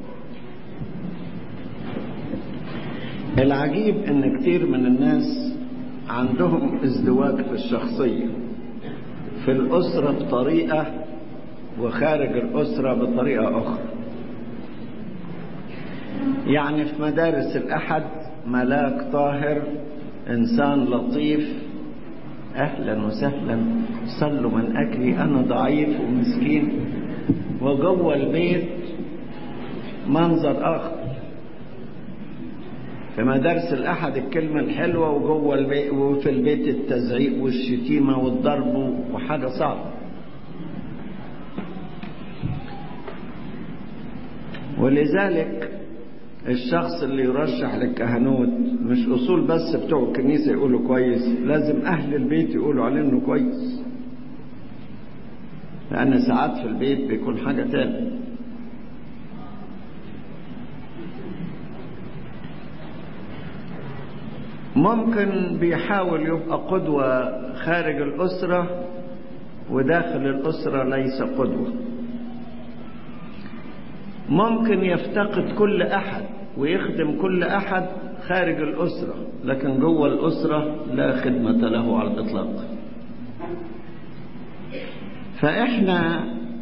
Speaker 1: العجيب إن كتير من الناس عندهم ازدواج في الشخصية في الأسرة بطريقة وخارج الأسرة بطريقة أخرى يعني في مدارس الأحد ملاك طاهر إنسان لطيف اهلا وسهلا صلوا من اجلي انا ضعيف ومسكين وجوه البيت منظر اخر في مدارس الاحد الكلمه الحلوه وجوه البيت وفي البيت التزعيق والشتيمه والضرب وحاجه صعبه ولذلك الشخص اللي يرشح للكهنوت مش اصول بس بتوع الكنيسه يقولوا كويس لازم اهل البيت يقولوا عليه انه كويس لان ساعات في البيت بيكون حاجه تاني ممكن بيحاول يبقى قدوة خارج الأسرة وداخل الأسرة ليس قدوة ممكن يفتقد كل أحد ويخدم كل أحد خارج الأسرة لكن جوه الأسرة لا خدمة له على الإطلاق فإحنا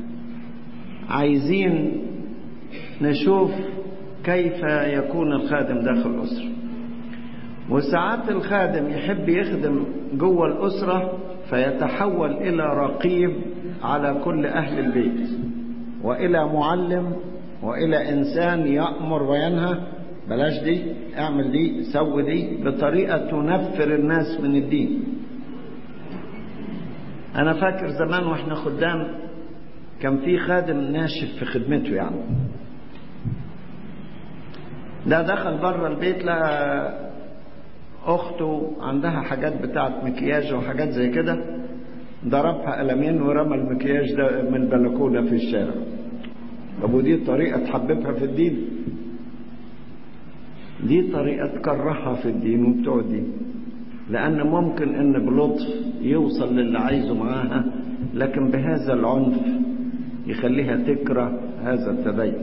Speaker 1: عايزين نشوف كيف يكون الخادم داخل الأسرة وساعات الخادم يحب يخدم جوه الأسرة فيتحول إلى رقيب على كل أهل البيت وإلى معلم وإلى إنسان يأمر وينهى بلاش دي اعمل دي سوي دي بطريقة تنفر الناس من الدين أنا فاكر زمان وإحنا خدام كان في خادم ناشف في خدمته يعني ده دخل بره البيت لقى أخته عندها حاجات بتاعت مكياج وحاجات زي كده ضربها قلمين ورمى المكياج ده من البلكونة في الشارع طب ودي طريقة تحببها في الدين دي طريقة تكرهها في الدين وبتوع الدين لأن ممكن إن بلطف يوصل للي عايزه معاها لكن بهذا العنف يخليها تكره هذا التدين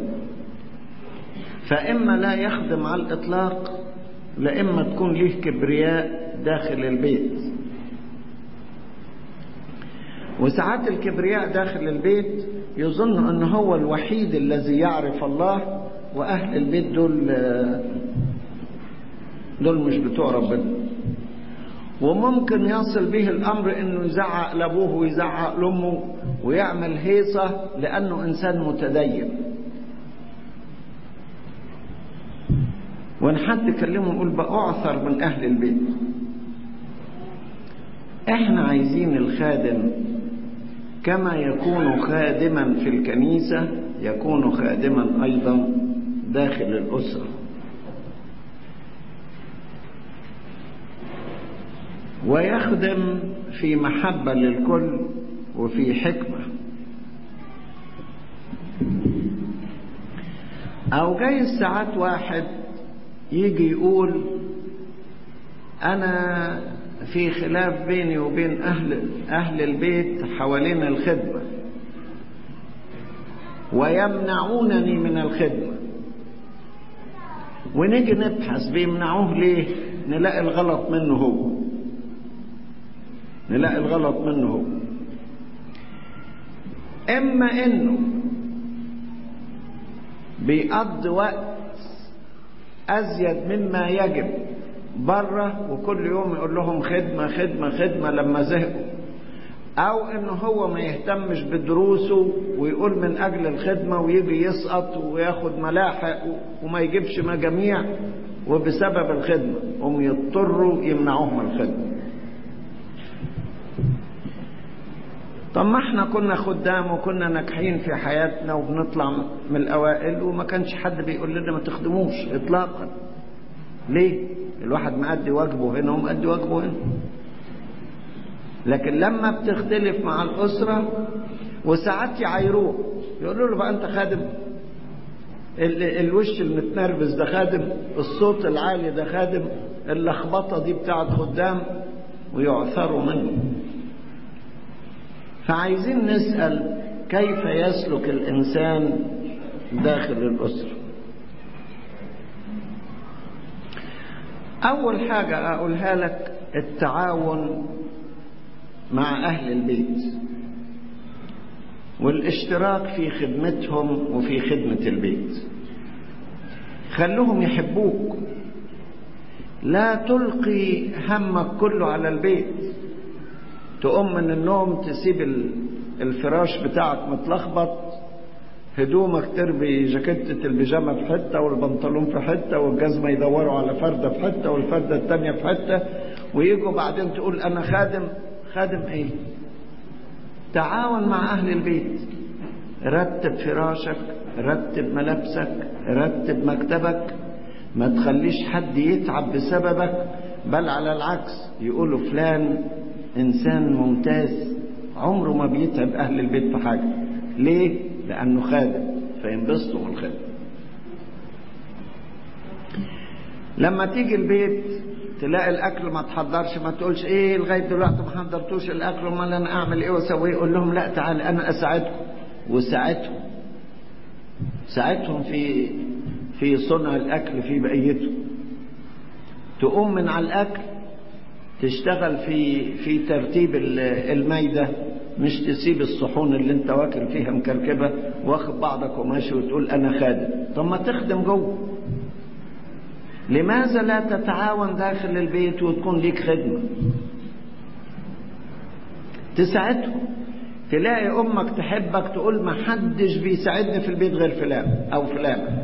Speaker 1: فإما لا يخدم على الإطلاق لإما تكون ليه كبرياء داخل البيت وساعات الكبرياء داخل البيت يظن أن هو الوحيد الذي يعرف الله وأهل البيت دول دول مش بتوع ربنا وممكن يصل به الأمر أنه يزعق لأبوه ويزعق لأمه ويعمل هيصة لأنه إنسان متدين وإن حد كلمه يقول بأعثر من أهل البيت إحنا عايزين الخادم كما يكون خادما في الكنيسة يكون خادما أيضا داخل الأسرة ويخدم في محبة للكل وفي حكمة أو جاي ساعات واحد يجي يقول أنا في خلاف بيني وبين أهل, أهل البيت حوالين الخدمة ويمنعونني من الخدمة ونيجي نبحث بيمنعوه ليه نلاقي الغلط منه هو نلاقي الغلط منه هو اما انه بيقضي وقت ازيد مما يجب بره وكل يوم يقول لهم خدمة خدمة خدمة لما زهقوا او ان هو ما يهتمش بدروسه ويقول من اجل الخدمة ويجي يسقط وياخد ملاحق وما يجيبش مجاميع وبسبب الخدمة هم يضطروا يمنعوه من الخدمة طب ما احنا كنا خدام وكنا ناجحين في حياتنا وبنطلع من الاوائل وما كانش حد بيقول لنا ما تخدموش اطلاقا ليه الواحد مأدي واجبه هنا ومأدي واجبه هنا لكن لما بتختلف مع الأسرة وساعات يعايروه يقولوا له بقى أنت خادم الوش المتنرفز ده خادم الصوت العالي ده خادم اللخبطة دي بتاعت خدام ويعثروا منه فعايزين نسأل كيف يسلك الإنسان داخل الأسرة أول حاجة أقولها لك التعاون مع أهل البيت والاشتراك في خدمتهم وفي خدمة البيت خلوهم يحبوك لا تلقي همك كله على البيت تقوم من النوم تسيب الفراش بتاعك متلخبط هدومك تربي جاكيتة البيجامة في حتة والبنطلون في حتة والجزمة يدوروا على فردة في حتة والفردة التانية في حتة ويجوا بعدين تقول أنا خادم خادم إيه؟ تعاون مع أهل البيت رتب فراشك رتب ملابسك رتب مكتبك ما تخليش حد يتعب بسببك بل على العكس يقولوا فلان إنسان ممتاز عمره ما بيتعب أهل البيت في حاجة ليه؟ لأنه خادم فينبسطوا من الخدمة لما تيجي البيت تلاقي الأكل ما تحضرش ما تقولش إيه لغاية دلوقتي ما حضرتوش الأكل أمال أنا أعمل إيه وأسوي قول لهم لا تعال أنا أساعدكم وساعدهم ساعدهم في في صنع الأكل في بقيته تقوم من على الأكل تشتغل في في ترتيب الميدة مش تسيب الصحون اللي انت واكل فيها مكركبة واخد بعضك وماشي وتقول انا خادم طب ما تخدم جوه لماذا لا تتعاون داخل البيت وتكون ليك خدمة تساعدهم تلاقي امك تحبك تقول ما حدش بيساعدني في البيت غير فلان او فلان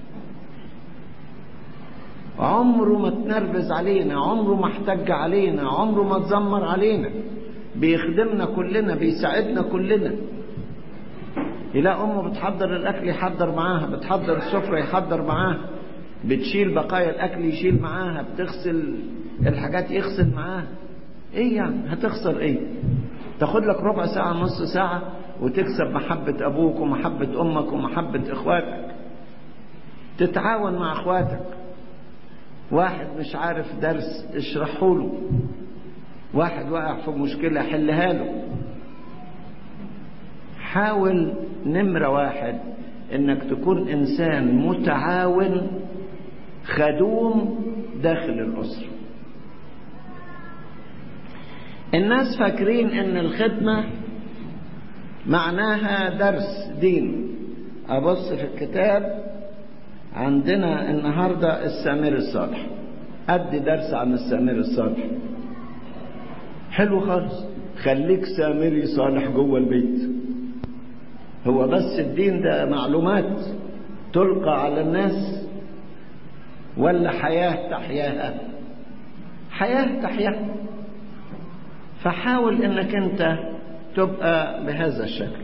Speaker 1: عمره ما تنرفز علينا عمره ما احتج علينا عمره ما تزمر علينا بيخدمنا كلنا بيساعدنا كلنا يلاقي امه بتحضر الاكل يحضر معاها بتحضر السفره يحضر معاها بتشيل بقايا الاكل يشيل معاها بتغسل الحاجات يغسل معاها ايه يعني هتخسر ايه تاخد لك ربع ساعه نص ساعه وتكسب محبه ابوك ومحبه امك ومحبه اخواتك تتعاون مع اخواتك واحد مش عارف درس اشرحه له واحد واقع في مشكلة حلها له حاول نمرة واحد انك تكون انسان متعاون خدوم داخل الاسرة الناس فاكرين ان الخدمة معناها درس دين ابص في الكتاب عندنا النهاردة السامر الصالح ادي درس عن السامر الصالح حلو خالص خليك سامري صالح جوه البيت هو بس الدين ده معلومات تلقى على الناس ولا حياة تحياها حياة تحياها فحاول انك انت تبقى بهذا الشكل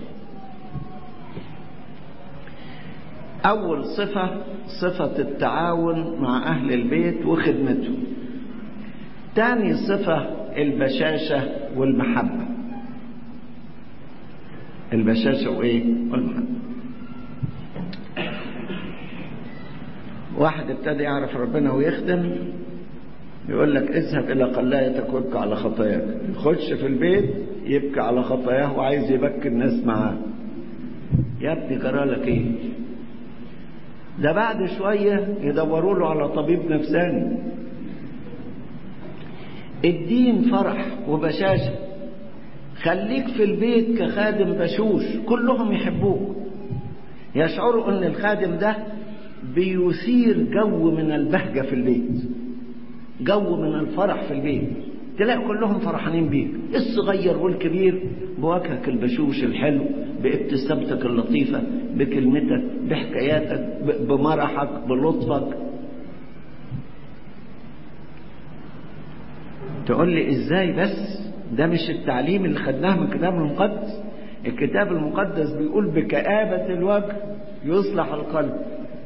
Speaker 1: اول صفة صفة التعاون مع اهل البيت وخدمته تاني صفة البشاشة والمحبة البشاشة وايه والمحبة واحد ابتدى يعرف ربنا ويخدم يقول لك اذهب الى قلايتك وابكي على خطاياك يخش في البيت يبكي على خطاياه وعايز يبكي الناس معاه يا ابني جرالك ايه ده بعد شوية يدوروا له على طبيب نفساني الدين فرح وبشاشة خليك في البيت كخادم بشوش كلهم يحبوك يشعروا ان الخادم ده بيثير جو من البهجة في البيت جو من الفرح في البيت تلاقي كلهم فرحانين بيك الصغير والكبير بوجهك البشوش الحلو بابتسامتك اللطيفة بكلمتك بحكاياتك بمرحك بلطفك تقول لي ازاي بس ده مش التعليم اللي خدناه من الكتاب المقدس الكتاب المقدس بيقول بكآبة الوجه يصلح القلب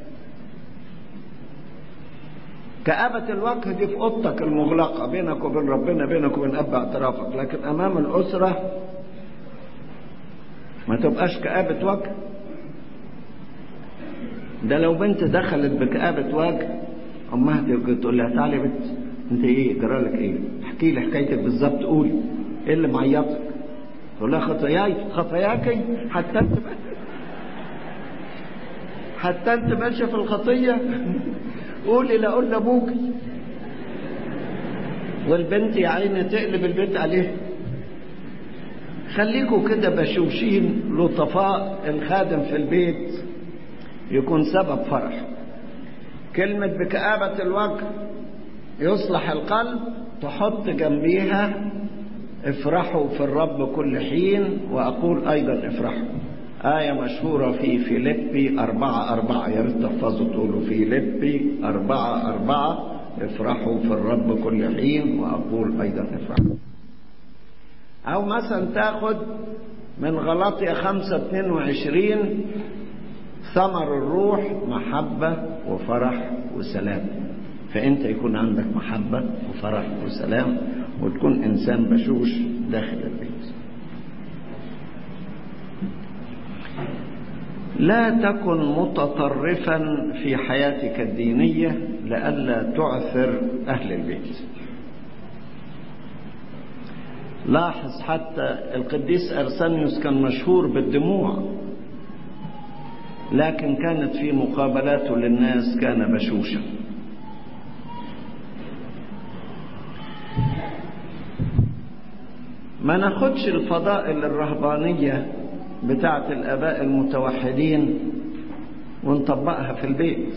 Speaker 1: كآبة الوجه دي في أوضتك المغلقة بينك وبين ربنا بينك وبين أب اعترافك لكن أمام الأسرة ما تبقاش كآبة وجه ده لو بنت دخلت بكآبة وجه أمها تقول لها تعالي بنت أنت إيه جرالك إيه احكي لي حكايتك بالظبط قولي إيه اللي معيطك تقول لها خطاياي خطاياكي حتى أنت حتى أنت ماشية في الخطية قولي لا قول لابوك والبنت يا عيني تقلب البيت عليه خليكوا كده بشوشين لطفاء الخادم في البيت يكون سبب فرح كلمة بكآبة الوجه يصلح القلب تحط جنبيها افرحوا في الرب كل حين وأقول أيضا افرحوا آية مشهورة في فيليبي أربعة أربعة يا ريت تحفظوا تقولوا فيليبي أربعة أربعة افرحوا في الرب كل حين وأقول أيضا افرحوا أو مثلا تاخد من غلطية خمسة اتنين وعشرين ثمر الروح محبة وفرح وسلام فأنت يكون عندك محبة وفرح وسلام وتكون إنسان بشوش داخل البيت لا تكن متطرفا في حياتك الدينية لئلا تعثر أهل البيت لاحظ حتى القديس أرسانيوس كان مشهور بالدموع لكن كانت في مقابلاته للناس كان بشوشا ما ناخدش الفضائل الرهبانية بتاعة الآباء المتوحدين ونطبقها في البيت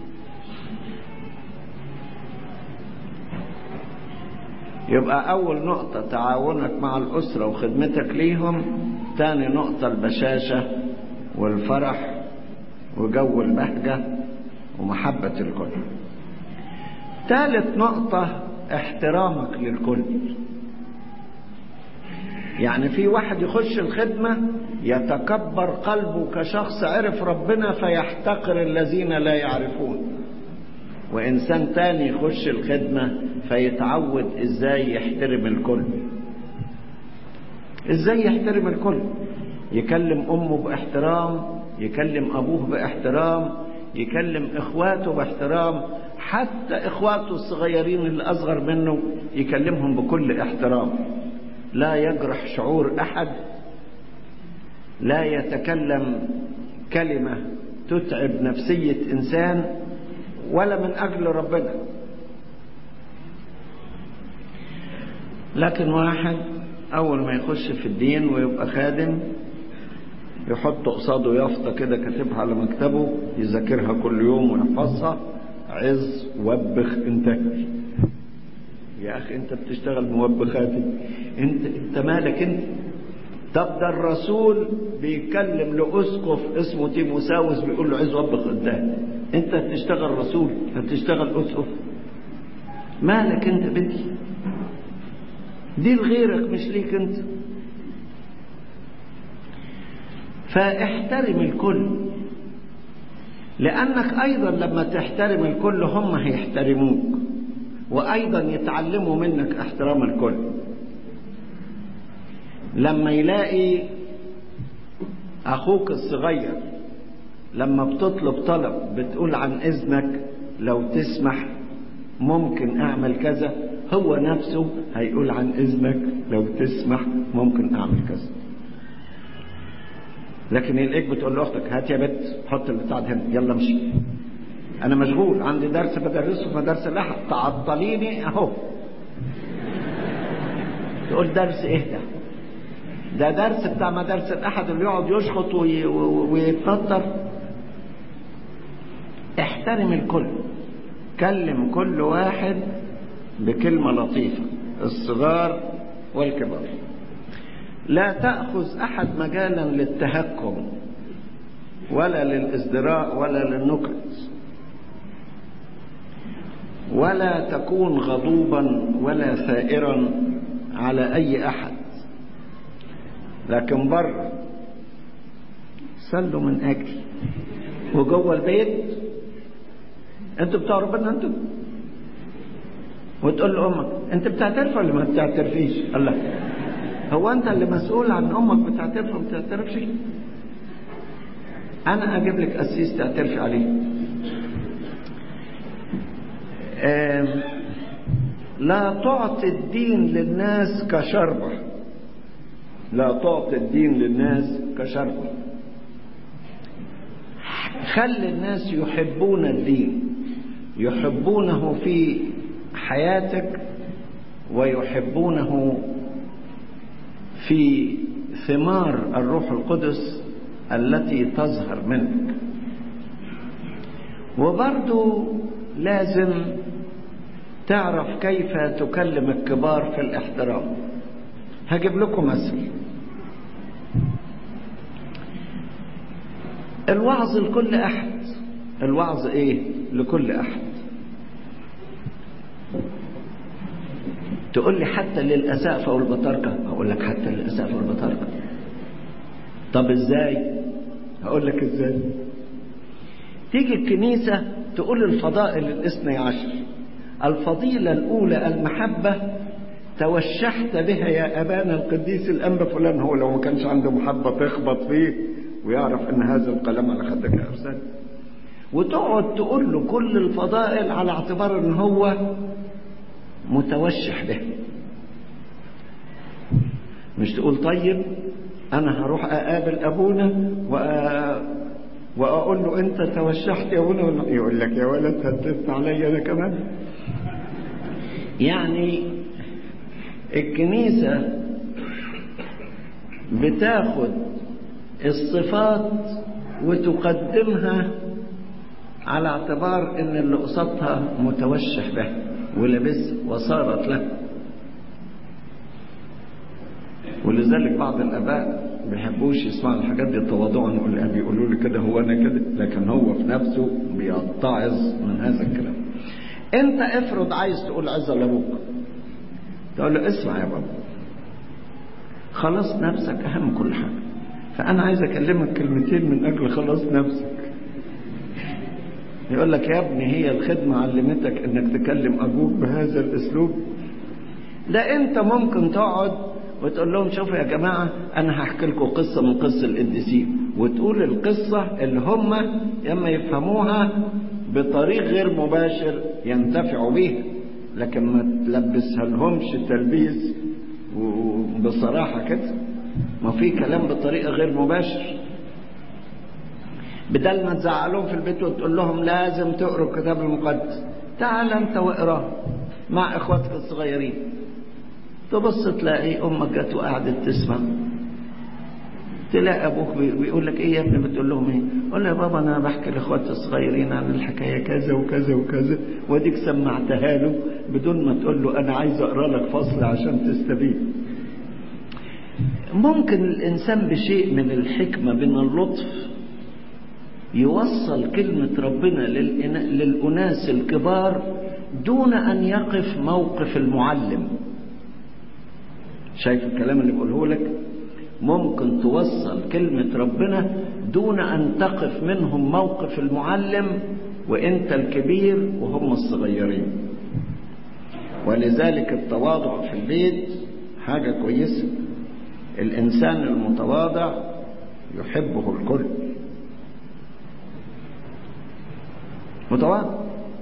Speaker 1: يبقى أول نقطة تعاونك مع الأسرة وخدمتك ليهم تاني نقطة البشاشة والفرح وجو البهجة ومحبة الكل ثالث نقطة احترامك للكل يعني في واحد يخش الخدمة يتكبر قلبه كشخص عرف ربنا فيحتقر الذين لا يعرفون وإنسان تاني يخش الخدمة فيتعود إزاي يحترم الكل إزاي يحترم الكل يكلم أمه باحترام يكلم أبوه باحترام يكلم إخواته باحترام حتى إخواته الصغيرين اللي أصغر منه يكلمهم بكل احترام لا يجرح شعور أحد لا يتكلم كلمة تتعب نفسية إنسان ولا من أجل ربنا لكن واحد أول ما يخش في الدين ويبقى خادم يحط قصاده يافطة كده كاتبها على مكتبه يذاكرها كل يوم ويحفظها عز وبخ انتهي يا أخي أنت بتشتغل موبخاتي انت انت مالك انت طب ده الرسول بيتكلم لاسقف اسمه تيموساوس بيقول له عايز رب خدام انت بتشتغل رسول بتشتغل اسقف مالك انت بنتي دي لغيرك مش ليك انت فاحترم الكل لانك ايضا لما تحترم الكل هم هيحترموك وايضا يتعلموا منك احترام الكل لما يلاقي اخوك الصغير لما بتطلب طلب بتقول عن اذنك لو تسمح ممكن اعمل كذا هو نفسه هيقول عن اذنك لو تسمح ممكن اعمل كذا لكن يلاقيك بتقول لاختك هات يا بت حط البتاع ده هنا يلا امشي انا مشغول عندي درس بدرسه في مدارس الاحد تعطليني اهو تقول درس ايه ده ده درس بتاع مدارس الاحد اللي يقعد يشخط وي... ويتنطر احترم الكل كلم كل واحد بكلمة لطيفة الصغار والكبار لا تأخذ أحد مجالا للتهكم ولا للازدراء ولا للنكت ولا تكون غضوبا ولا ثائرا على أي أحد لكن بره صلوا من أجل وجوه البيت انتوا بتوع ربنا انتوا وتقول لامك انت بتعترف ولا ما بتعترفيش الله هو انت اللي مسؤول عن امك بتعترف وما بتعترفش انا اجيب لك قسيس تعترفي عليه لا تعطي الدين للناس كشربة لا تعطي الدين للناس كشربة خلي الناس يحبون الدين يحبونه في حياتك ويحبونه في ثمار الروح القدس التي تظهر منك وبرضو لازم تعرف كيف تكلم الكبار في الاحترام هجيب لكم مثل الوعظ لكل احد الوعظ ايه لكل احد تقول لي حتى للأسافة والبطاركة أقول لك حتى للأسافة والبطاركة طب إزاي هقول لك إزاي تيجي الكنيسة تقول الفضائل الاثني عشر الفضيلة الأولى المحبة توشحت بها يا أبانا القديس الأنبا فلان هو لو ما كانش عنده محبة تخبط فيه ويعرف أن هذا القلم على خدك يا أرسل وتقعد تقول له كل الفضائل على اعتبار ان هو متوشح به مش تقول طيب انا هروح اقابل ابونا وأ... واقول له انت توشحت يا ابونا يقول لك يا ولد هتلت عليا انا كمان يعني الكنيسة بتاخد الصفات وتقدمها على اعتبار ان اللي قصادها متوشح به ولبس وصارت له ولذلك بعض الاباء بيحبوش يسمعوا الحاجات دي تواضعا يقول ابي يقولوا لي كده هو انا كده لكن هو في نفسه بيتعظ من هذا الكلام انت افرض عايز تقول عزة لابوك تقول له اسمع يا بابا خلاص نفسك اهم كل حاجه فانا عايز اكلمك كلمتين من اجل خلاص نفسك يقول لك يا ابني هي الخدمة علمتك انك تكلم ابوك بهذا الاسلوب ده انت ممكن تقعد وتقول لهم شوفوا يا جماعة انا هحكي لكم قصة من قصة القديسين وتقول القصة اللي هم اما يفهموها بطريق غير مباشر ينتفعوا بيها لكن ما تلبسها لهمش تلبيس وبصراحة كده ما في كلام بطريقة غير مباشر بدل ما تزعلهم في البيت وتقول لهم لازم تقروا الكتاب المقدس تعال انت واقراه مع اخواتك الصغيرين تبص تلاقي امك جت وقعدت تسمع تلاقي ابوك بيقول لك ايه يا ابني بتقول لهم ايه قول له يا بابا انا بحكي لاخواتي الصغيرين عن الحكايه كذا وكذا وكذا واديك سمعتها له بدون ما تقول له انا عايز اقرا لك فصل عشان تستفيد ممكن الإنسان بشيء من الحكمة من اللطف يوصل كلمة ربنا للأناس الكبار دون أن يقف موقف المعلم شايف الكلام اللي بقوله لك ممكن توصل كلمة ربنا دون أن تقف منهم موقف المعلم وإنت الكبير وهم الصغيرين ولذلك التواضع في البيت حاجة كويسة الإنسان المتواضع يحبه الكل متواضع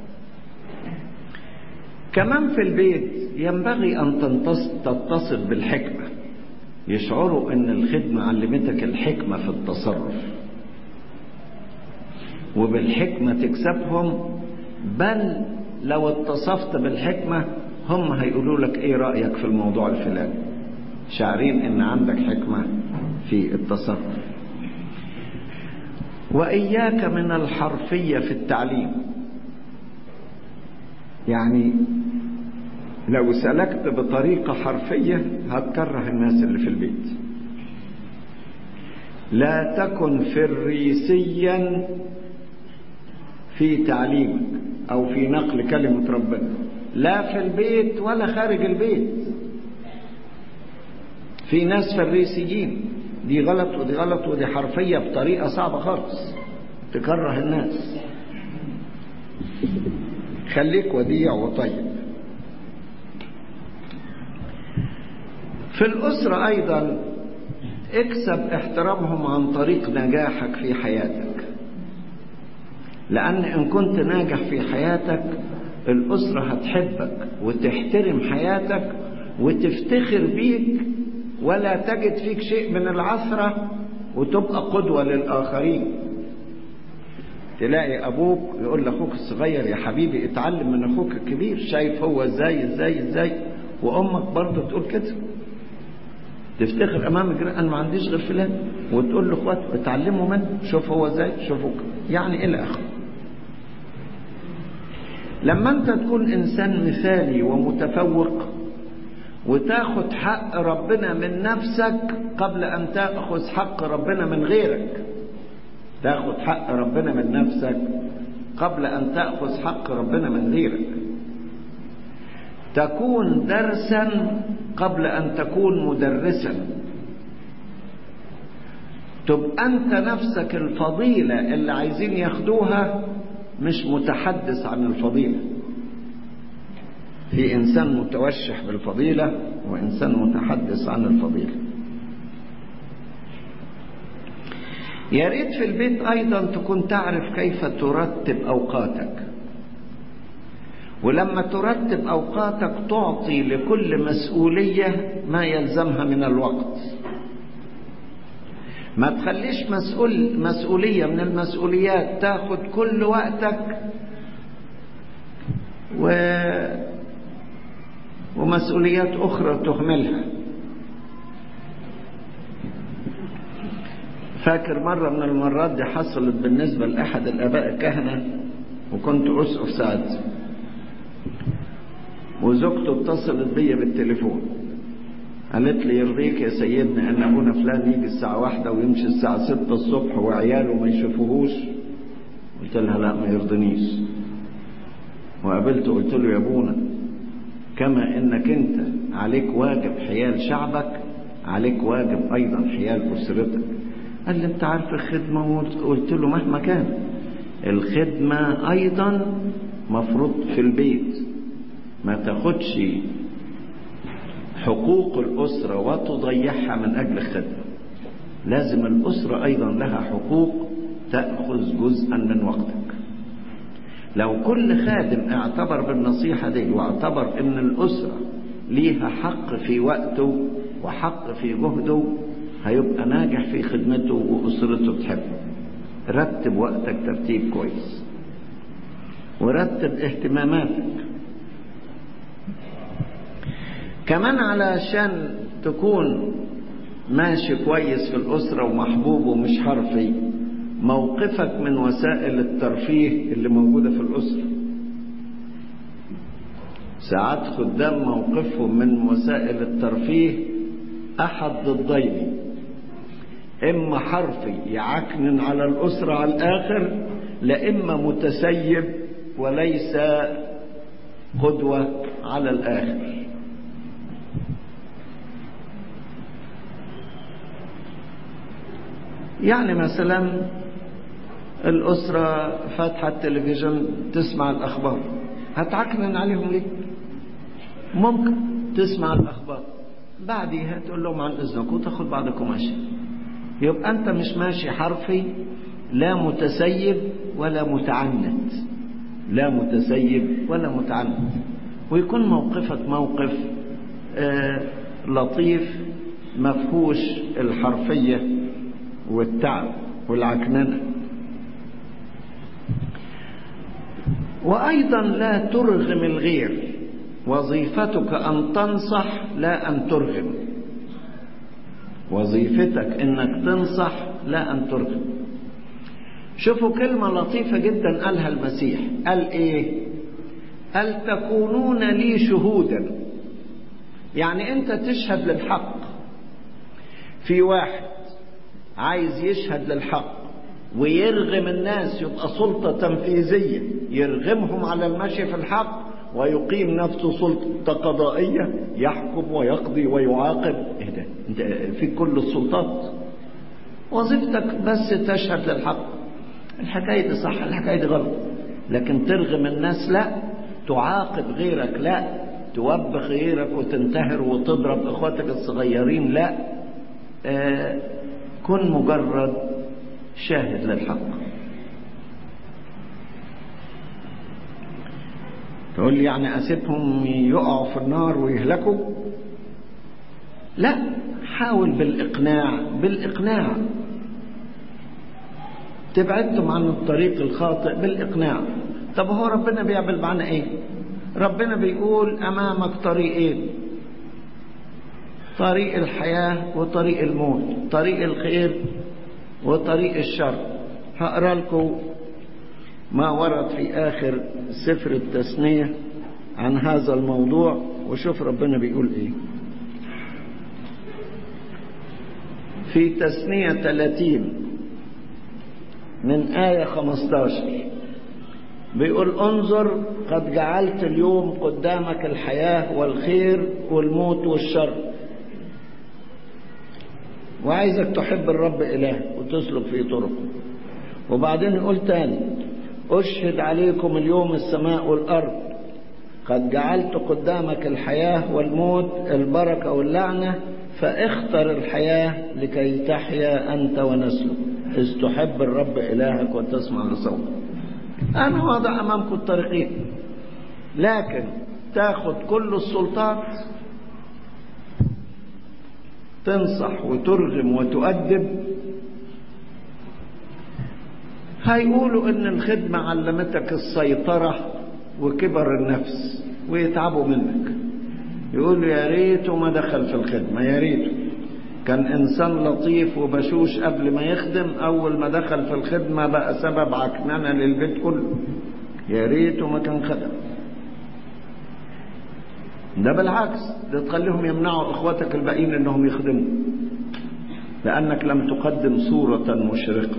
Speaker 1: كمان في البيت ينبغي أن تتصف بالحكمة يشعروا أن الخدمة علمتك الحكمة في التصرف وبالحكمة تكسبهم بل لو اتصفت بالحكمة هم هيقولوا لك ايه رأيك في الموضوع الفلاني شاعرين ان عندك حكمة في التصرف وإياك من الحرفية في التعليم يعني لو سلكت بطريقة حرفية هتكره الناس اللي في البيت لا تكن فريسيا في تعليمك أو في نقل كلمة ربنا لا في البيت ولا خارج البيت في ناس فريسيين دي غلط ودي غلط ودي حرفية بطريقة صعبة خالص تكره الناس خليك وديع وطيب في الأسرة أيضا اكسب احترامهم عن طريق نجاحك في حياتك لأن إن كنت ناجح في حياتك الأسرة هتحبك وتحترم حياتك وتفتخر بيك ولا تجد فيك شيء من العثرة وتبقى قدوة للآخرين تلاقي أبوك يقول لأخوك الصغير يا حبيبي اتعلم من أخوك الكبير شايف هو ازاي ازاي ازاي وأمك برضه تقول كده تفتخر أمامك أنا ما عنديش غير فلان وتقول لأخواتك اتعلموا منه شوف هو ازاي شوفوا يعني إلى آخره لما أنت تكون إنسان مثالي ومتفوق وتاخد حق ربنا من نفسك قبل أن تأخذ حق ربنا من غيرك تاخد حق ربنا من نفسك قبل أن تأخذ حق ربنا من غيرك تكون درسا قبل أن تكون مدرسا تبقى أنت نفسك الفضيلة اللي عايزين ياخدوها مش متحدث عن الفضيلة في إنسان متوشح بالفضيلة وإنسان متحدث عن الفضيلة يا ريت في البيت أيضا تكون تعرف كيف ترتب أوقاتك ولما ترتب أوقاتك تعطي لكل مسؤولية ما يلزمها من الوقت ما تخليش مسؤول مسؤولية من المسؤوليات تاخد كل وقتك و ومسؤوليات أخرى تهملها فاكر مرة من المرات دي حصلت بالنسبة لأحد الآباء الكهنة وكنت أسقف ساعات وزوجته اتصلت بيا بالتليفون قالت لي يرضيك يا سيدنا ان ابونا فلان يجي الساعة واحدة ويمشي الساعة ستة الصبح وعياله ما يشوفوهوش قلت لها لا ما يرضنيش وقابلته قلت له يا ابونا كما انك انت عليك واجب حيال شعبك عليك واجب ايضا حيال اسرتك قال لي انت عارف الخدمة قلت له مهما كان الخدمة ايضا مفروض في البيت ما تاخدش حقوق الأسرة وتضيعها من أجل الخدمة لازم الأسرة أيضا لها حقوق تأخذ جزءا من وقتك لو كل خادم اعتبر بالنصيحة دي واعتبر ان الأسرة ليها حق في وقته وحق في جهده هيبقى ناجح في خدمته وأسرته تحبه رتب وقتك ترتيب كويس ورتب اهتماماتك كمان علشان تكون ماشي كويس في الأسرة ومحبوب ومش حرفي موقفك من وسائل الترفيه اللي موجودة في الأسرة ساعات خدام موقفهم من وسائل الترفيه أحد ضدين إما حرفي يعكنن على الأسرة على الآخر لإما متسيب وليس قدوة على الآخر يعني مثلا الأسرة فاتحة التلفزيون تسمع الأخبار هتعكنن عليهم ليه؟ ممكن تسمع الأخبار بعديها تقول لهم عن إذنك وتاخد بعضك وماشي يبقى أنت مش ماشي حرفي لا متسيب ولا متعنت لا متسيب ولا متعنت ويكون موقفك موقف آه لطيف مفهوش الحرفية والتعب والعكننة وأيضا لا ترغم الغير وظيفتك أن تنصح لا أن ترغم وظيفتك أنك تنصح لا أن ترغم شوفوا كلمة لطيفة جدا قالها المسيح قال إيه قال تكونون لي شهودا يعني أنت تشهد للحق في واحد عايز يشهد للحق ويرغم الناس يبقى سلطة تنفيذية يرغمهم على المشي في الحق ويقيم نفسه سلطة قضائية يحكم ويقضي ويعاقب ايه ده انت في كل السلطات وظيفتك بس تشهد للحق الحكاية دي صح الحكاية دي غلط لكن ترغم الناس لا تعاقب غيرك لا توبخ غيرك وتنتهر وتضرب اخواتك الصغيرين لا آه كن مجرد شاهد للحق تقول لي يعني اسيبهم يقعوا في النار ويهلكوا لا حاول بالاقناع بالاقناع تبعدتم عن الطريق الخاطئ بالاقناع طب هو ربنا بيعمل معانا ايه ربنا بيقول امامك طريقين طريق الحياه وطريق الموت طريق الخير وطريق الشر هقرا لكم ما ورد في آخر سفر التثنية عن هذا الموضوع وشوف ربنا بيقول إيه في تثنية 30 من آية 15 بيقول انظر قد جعلت اليوم قدامك الحياة والخير والموت والشر وعايزك تحب الرب إلهك وتسلك في طرقه وبعدين يقول تاني أشهد عليكم اليوم السماء والأرض قد جعلت قدامك الحياة والموت البركة واللعنة فاختر الحياة لكي تحيا أنت ونسلك إذ تحب الرب إلهك وتسمع لصوته أنا واضع أمامكم الطريقين لكن تاخد كل السلطات تنصح وترغم وتؤدب هيقولوا ان الخدمة علمتك السيطرة وكبر النفس ويتعبوا منك يقولوا يا ريته ما دخل في الخدمة يا ريته كان انسان لطيف وبشوش قبل ما يخدم اول ما دخل في الخدمة بقى سبب عكننة للبيت كله يا ريته ما كان خدم ده بالعكس ده تخليهم يمنعوا اخواتك الباقيين انهم يخدموا لانك لم تقدم صورة مشرقة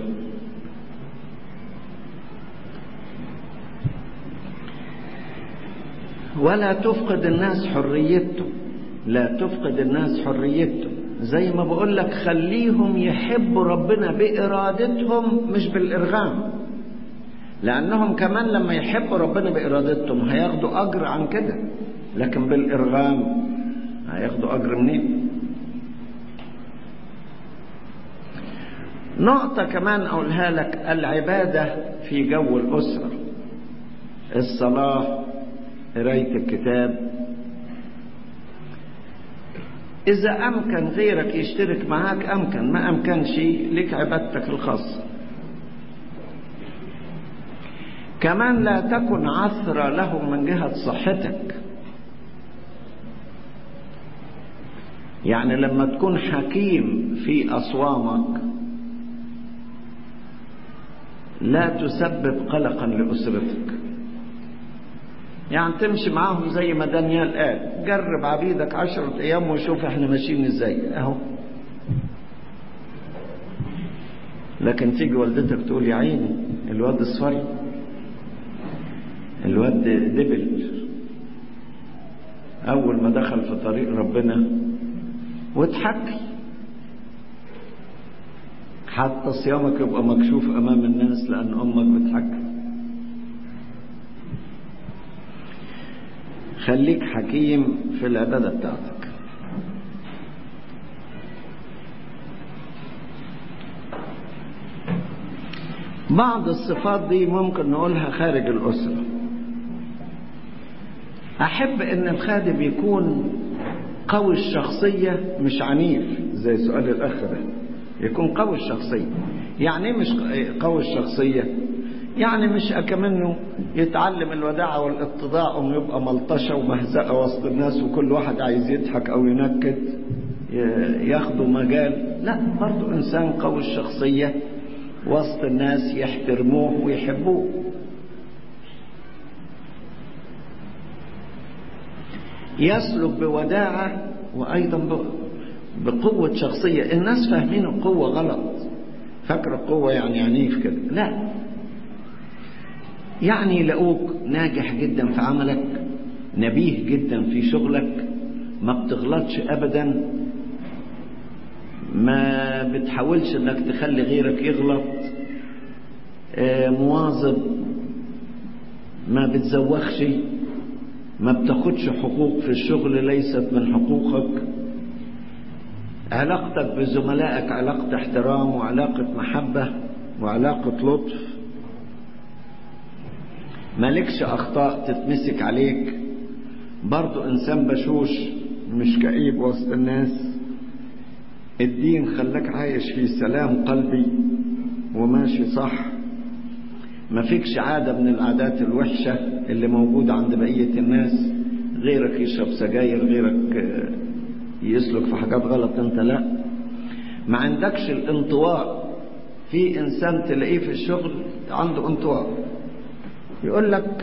Speaker 1: ولا تفقد الناس حريتهم لا تفقد الناس حريتهم زي ما بقول لك خليهم يحبوا ربنا بإرادتهم مش بالإرغام لأنهم كمان لما يحبوا ربنا بإرادتهم هياخدوا أجر عن كده لكن بالإرغام هياخدوا أجر منين نقطة كمان أقولها لك العبادة في جو الأسرة الصلاة قراية الكتاب إذا أمكن غيرك يشترك معاك أمكن ما أمكنش لك عبادتك الخاصة كمان لا تكن عثرة لهم من جهة صحتك يعني لما تكون حكيم في أصوامك لا تسبب قلقا لأسرتك يعني تمشي معاهم زي ما دانيال قال جرب عبيدك عشرة أيام وشوف احنا ماشيين ازاي اهو لكن تيجي والدتك تقول يا عيني الواد اصفر الواد دبل أول ما دخل في طريق ربنا وتحكي حتى صيامك يبقى مكشوف أمام الناس لأن أمك بتحكي خليك حكيم في العبادة بتاعتك بعض الصفات دي ممكن نقولها خارج الأسرة أحب أن الخادم يكون قوي الشخصية مش عنيف زي سؤال الأخ ده يكون قوي الشخصية يعني مش قوي الشخصية يعني مش أكمنه يتعلم الوداعة والاتضاع ويبقى ملطشة ومهزقة وسط الناس وكل واحد عايز يضحك أو ينكد ياخده مجال لا برضو إنسان قوي الشخصية وسط الناس يحترموه ويحبوه يسلك بوداعة وأيضا بقوة شخصية الناس فاهمين القوة غلط فاكر القوة يعني عنيف كده لا يعني يلاقوك ناجح جدا في عملك نبيه جدا في شغلك ما بتغلطش أبدا ما بتحاولش انك تخلي غيرك يغلط مواظب ما بتزوخش ما بتاخدش حقوق في الشغل ليست من حقوقك علاقتك بزملائك علاقة احترام وعلاقة محبة وعلاقة لطف مالكش أخطاء تتمسك عليك برضو إنسان بشوش مش كئيب وسط الناس الدين خلاك عايش في سلام قلبي وماشي صح ما فيكش عادة من العادات الوحشة اللي موجودة عند بقية الناس غيرك يشرب سجاير غيرك يسلك في حاجات غلط انت لا ما عندكش الانطواء في انسان تلاقيه في الشغل عنده انطواء يقول لك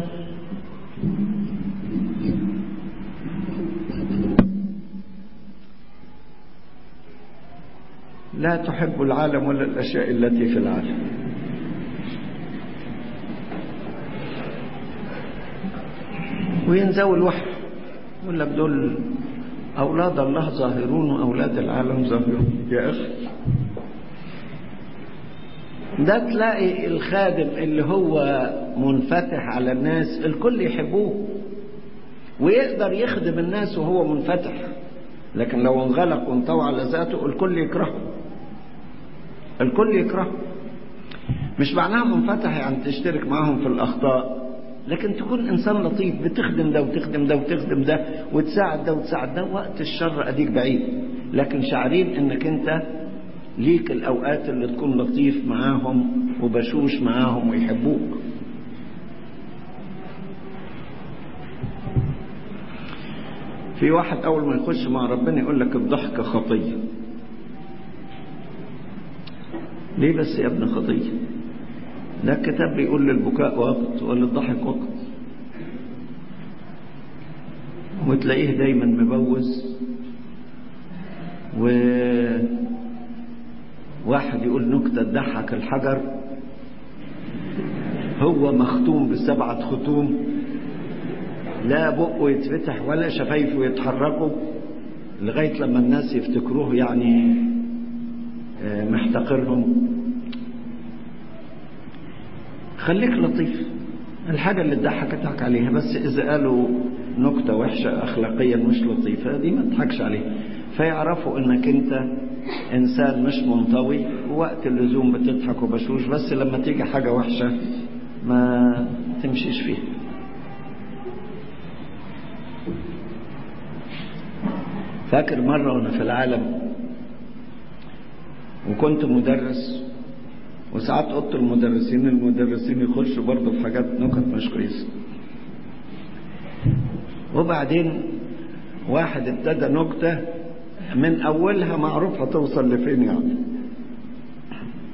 Speaker 1: لا تحب العالم ولا الاشياء التي في العالم وينزوي الوحي يقول لك دول أولاد الله ظاهرون وأولاد العالم ظاهرون يا أخي ده تلاقي الخادم اللي هو منفتح على الناس الكل يحبوه ويقدر يخدم الناس وهو منفتح لكن لو انغلق وانطوى على ذاته الكل يكرهه الكل يكرهه مش معناها منفتح يعني تشترك معاهم في الأخطاء لكن تكون إنسان لطيف بتخدم ده وتخدم ده وتخدم ده وتساعد ده وتساعد ده وقت الشر أديك بعيد لكن شعرين إنك أنت ليك الأوقات اللي تكون لطيف معاهم وبشوش معاهم ويحبوك في واحد أول ما يخش مع ربنا يقول لك الضحك خطية ليه بس يا ابن خطية ده الكتاب بيقول للبكاء وقت وللضحك وقت وتلاقيه دايما مبوز و واحد يقول نكتة تضحك الحجر هو مختوم بسبعة ختوم لا بقه يتفتح ولا شفايفه يتحركوا لغاية لما الناس يفتكروه يعني محتقرهم خليك لطيف الحاجة اللي تضحك اضحك عليها بس إذا قالوا نكتة وحشة أخلاقيا مش لطيفة دي ما تضحكش عليها فيعرفوا إنك أنت إنسان مش منطوي ووقت اللزوم بتضحك وبشوش بس لما تيجي حاجة وحشة ما تمشيش فيها فاكر مرة وأنا في العالم وكنت مدرس وساعات اوضه المدرسين المدرسين يخشوا برضه في حاجات نكت مش كويسه وبعدين واحد ابتدى نكته من اولها معروف هتوصل لفين يعني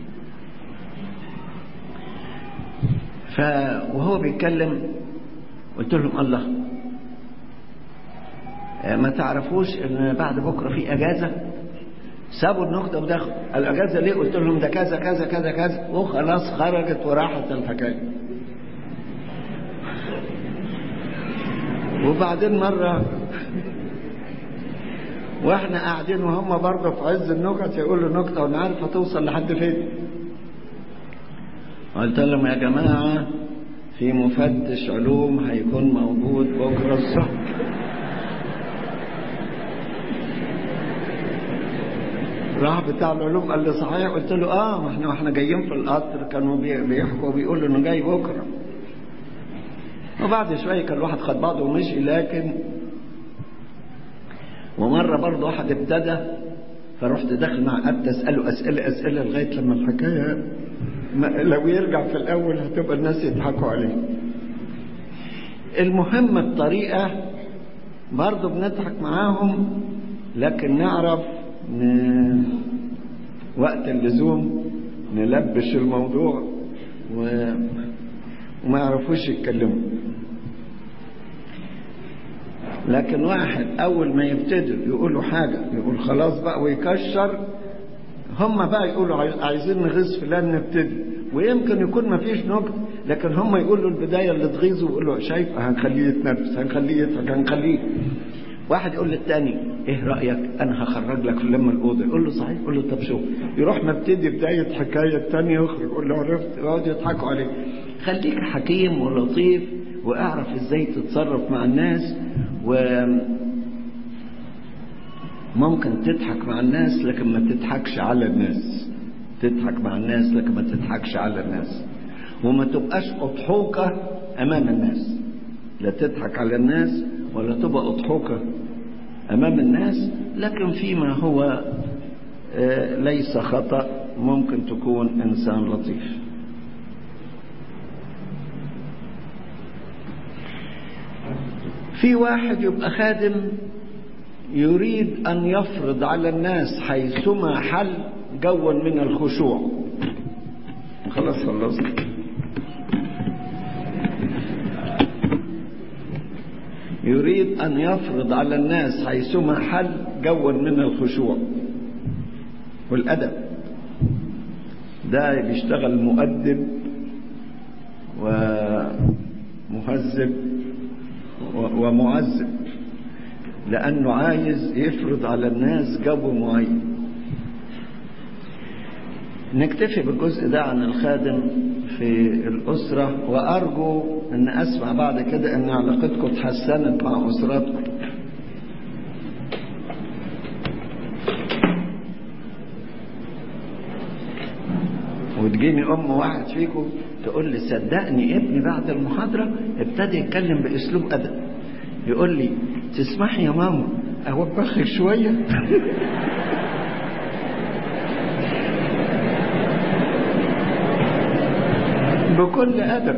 Speaker 1: ف وهو بيتكلم قلت لهم الله ما تعرفوش ان بعد بكره في اجازه سابوا النكته ودخلوا الاجازه ليه قلت لهم ده كذا كذا كذا كذا وخلاص خرجت وراحت الحكايه وبعدين مره واحنا قاعدين وهم برضه في عز النكت يقولوا نكته وانا عارف هتوصل لحد فين قلت لهم يا جماعه في مفتش علوم هيكون موجود بكره الصبح راح بتاع العلوم قال لي صحيح قلت له اه ما احنا واحنا جايين في القطر كانوا بيحكوا بيقولوا انه جاي بكره وبعد شويه كان الواحد خد بعضه ومشي لكن ومره برضه واحد ابتدى فرحت داخل مع قعدت اساله اسئله اسئله لغايه لما الحكايه لو يرجع في الاول هتبقى الناس يضحكوا عليه المهم الطريقه برضه بنضحك معاهم لكن نعرف ن... وقت اللزوم نلبش الموضوع و... وما يعرفوش يتكلموا لكن واحد اول ما يبتدوا يقولوا حاجه يقول خلاص بقى ويكشر هم بقى يقولوا عايزين نغيظ فلان نبتدي ويمكن يكون ما فيش نكت لكن هم يقولوا البدايه اللي تغيظه ويقولوا شايف هنخليه يتنفس هنخليه يضحك هنخليه واحد يقول للتاني ايه رايك انا هخرج لك لما الاوضه يقول له صحيح يقول له طب شوف يروح مبتدي بدايه حكايه التانية يخرج يقول له عرفت يقعدوا يضحكوا عليه خليك حكيم ولطيف واعرف ازاي تتصرف مع الناس و ممكن تضحك مع الناس لكن ما تضحكش على الناس تضحك مع الناس لكن ما تضحكش على الناس وما تبقاش اضحوكه امام الناس لا تضحك على الناس ولا تبقى اضحوكه امام الناس لكن فيما هو ليس خطا ممكن تكون انسان لطيف في واحد يبقى خادم يريد ان يفرض على الناس حيثما حل جوا من الخشوع خلاص خلصت يريد ان يفرض على الناس حيثما حل جوا من الخشوع والادب ده بيشتغل مؤدب ومهذب ومعذب لأنه عايز يفرض على الناس جو معين نكتفي بالجزء ده عن الخادم في الأسرة وأرجو أن أسمع بعد كده أن علاقتكم اتحسنت مع أسرتكم وتجيني أم واحد فيكم تقول لي صدقني ابني بعد المحاضرة ابتدى يتكلم بأسلوب أدب يقول لي تسمحي يا ماما أوبخك شوية بكل أدب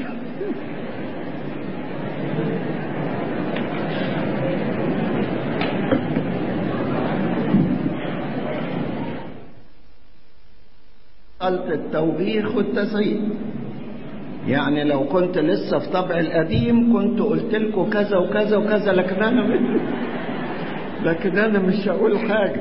Speaker 1: قلت التوبيخ والتزعيق يعني لو كنت لسه في طبع القديم كنت قلت لكم كذا وكذا وكذا لكن انا مش لكن انا مش هقول حاجه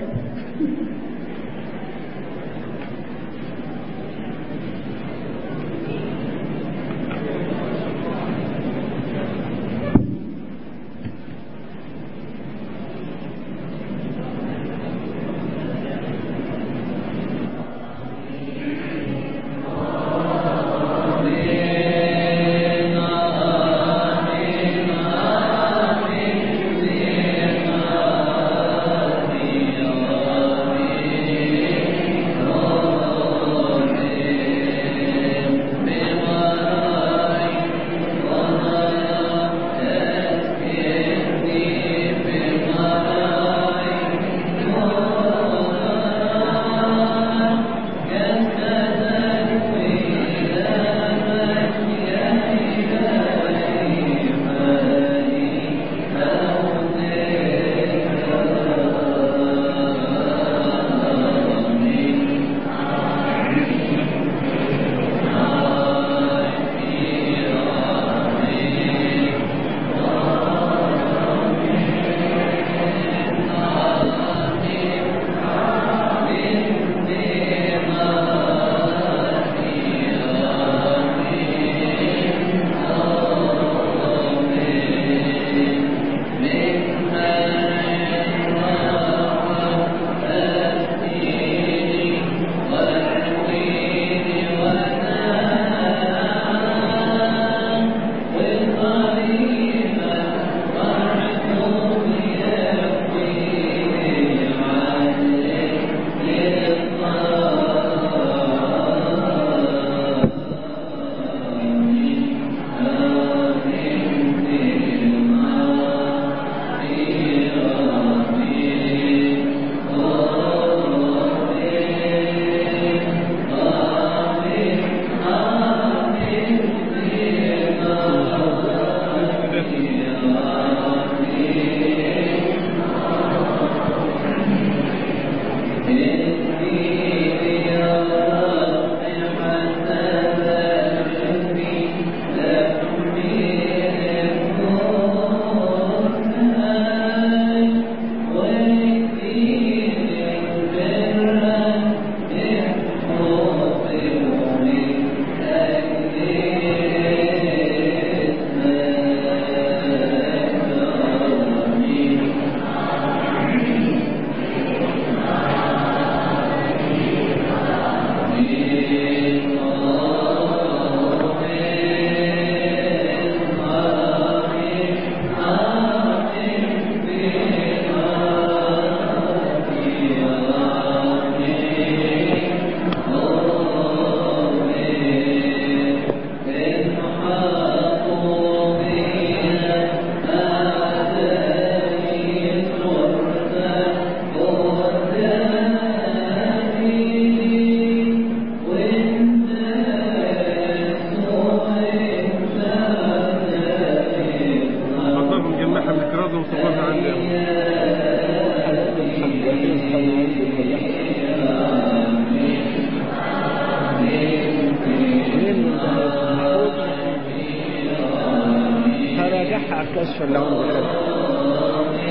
Speaker 1: راجعها على الكشف اللي عندي كده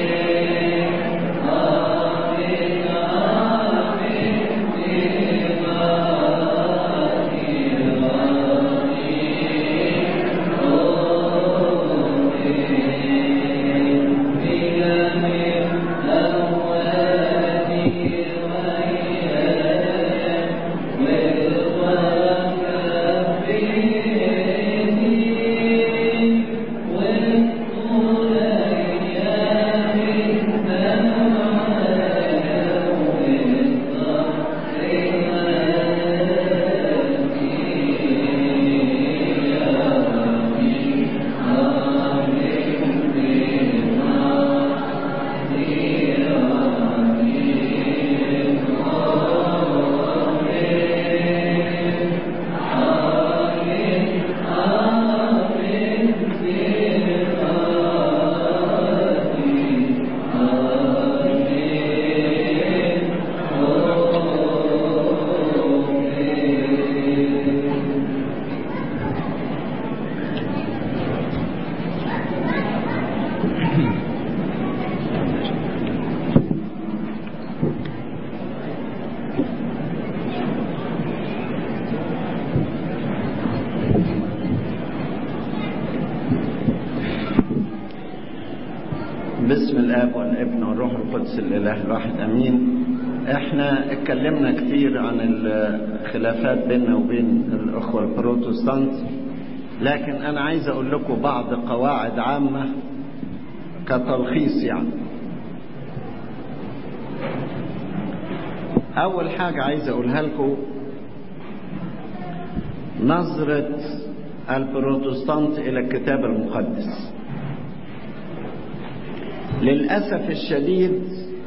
Speaker 1: باسم الاب والابن والروح القدس الاله الواحد امين احنا اتكلمنا كتير عن الخلافات بيننا وبين الاخوه البروتستانت لكن انا عايز اقول لكم بعض قواعد عامه كتلخيص يعني اول حاجه عايز اقولها لكم نظره البروتستانت الى الكتاب المقدس للأسف الشديد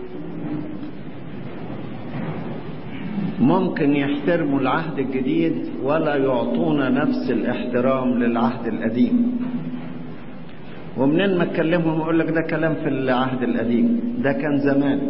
Speaker 1: ممكن يحترموا العهد الجديد ولا يعطونا نفس الاحترام للعهد القديم ومنين ما اتكلمهم يقول لك ده كلام في العهد القديم ده كان زمان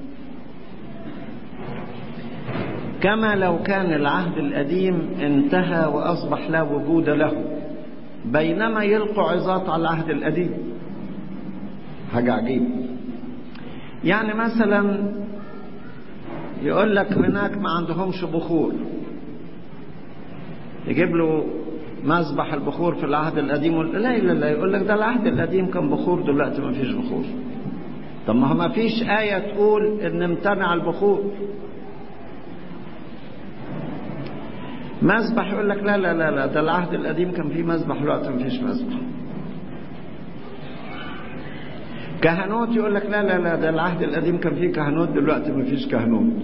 Speaker 1: كما لو كان العهد القديم انتهى واصبح لا وجود له بينما يلقوا عظات على العهد القديم حاجة عجيبة يعني مثلا يقول لك هناك ما عندهمش بخور يجيب له مذبح البخور في العهد القديم لا لا لا يقول لك ده العهد القديم كان بخور دلوقتي ما فيش بخور طب ما هو ما فيش آية تقول إن امتنع البخور مذبح يقول لك لا لا لا لا ده العهد القديم كان فيه مذبح دلوقتي ما فيش مذبح كهنوت يقول لك لا لا لا ده العهد القديم كان فيه كهنوت دلوقتي ما فيش كهنوت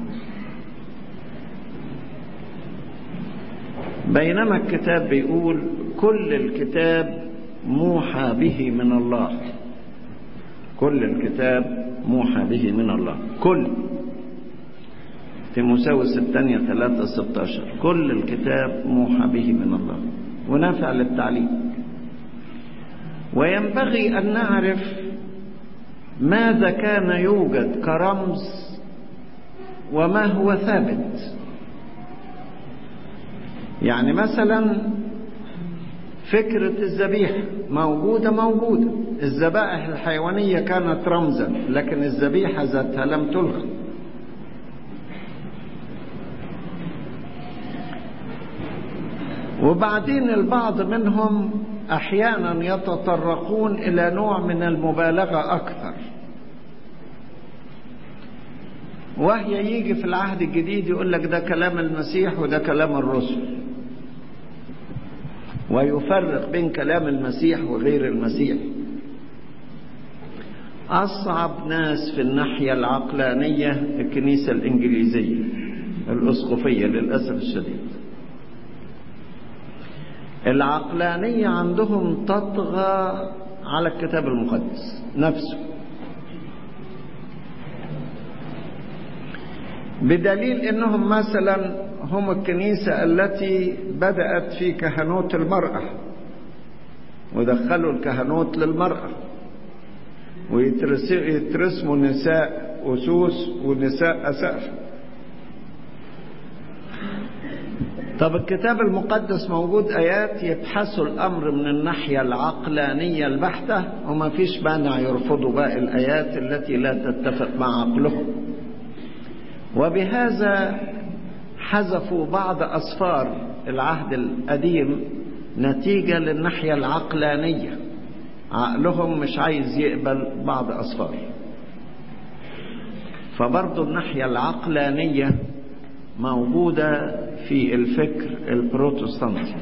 Speaker 1: بينما الكتاب بيقول كل الكتاب موحى به من الله كل الكتاب موحى به من الله كل تيموساوس الثانية 3 16 كل الكتاب موحى به من الله ونافع للتعليم وينبغي أن نعرف ماذا كان يوجد كرمز وما هو ثابت يعني مثلا فكرة الذبيحة موجودة موجودة الذبائح الحيوانية كانت رمزا لكن الذبيحة ذاتها لم تلغى وبعدين البعض منهم احيانا يتطرقون الى نوع من المبالغه اكثر وهي يجي في العهد الجديد يقول لك ده كلام المسيح وده كلام الرسل ويفرق بين كلام المسيح وغير المسيح اصعب ناس في الناحيه العقلانيه الكنيسه الانجليزيه الاسقفيه للاسف الشديد العقلانية عندهم تطغى على الكتاب المقدس نفسه بدليل انهم مثلا هم الكنيسة التي بدأت في كهنوت المرأة ودخلوا الكهنوت للمرأة ويترسموا نساء أسوس ونساء أسقف طب الكتاب المقدس موجود آيات يبحثوا الأمر من الناحية العقلانية البحتة وما فيش مانع يرفضوا باقي الآيات التي لا تتفق مع عقلهم وبهذا حذفوا بعض أسفار العهد القديم نتيجة للناحية العقلانية عقلهم مش عايز يقبل بعض أسفار فبرضو الناحية العقلانية موجودة في الفكر البروتستانتي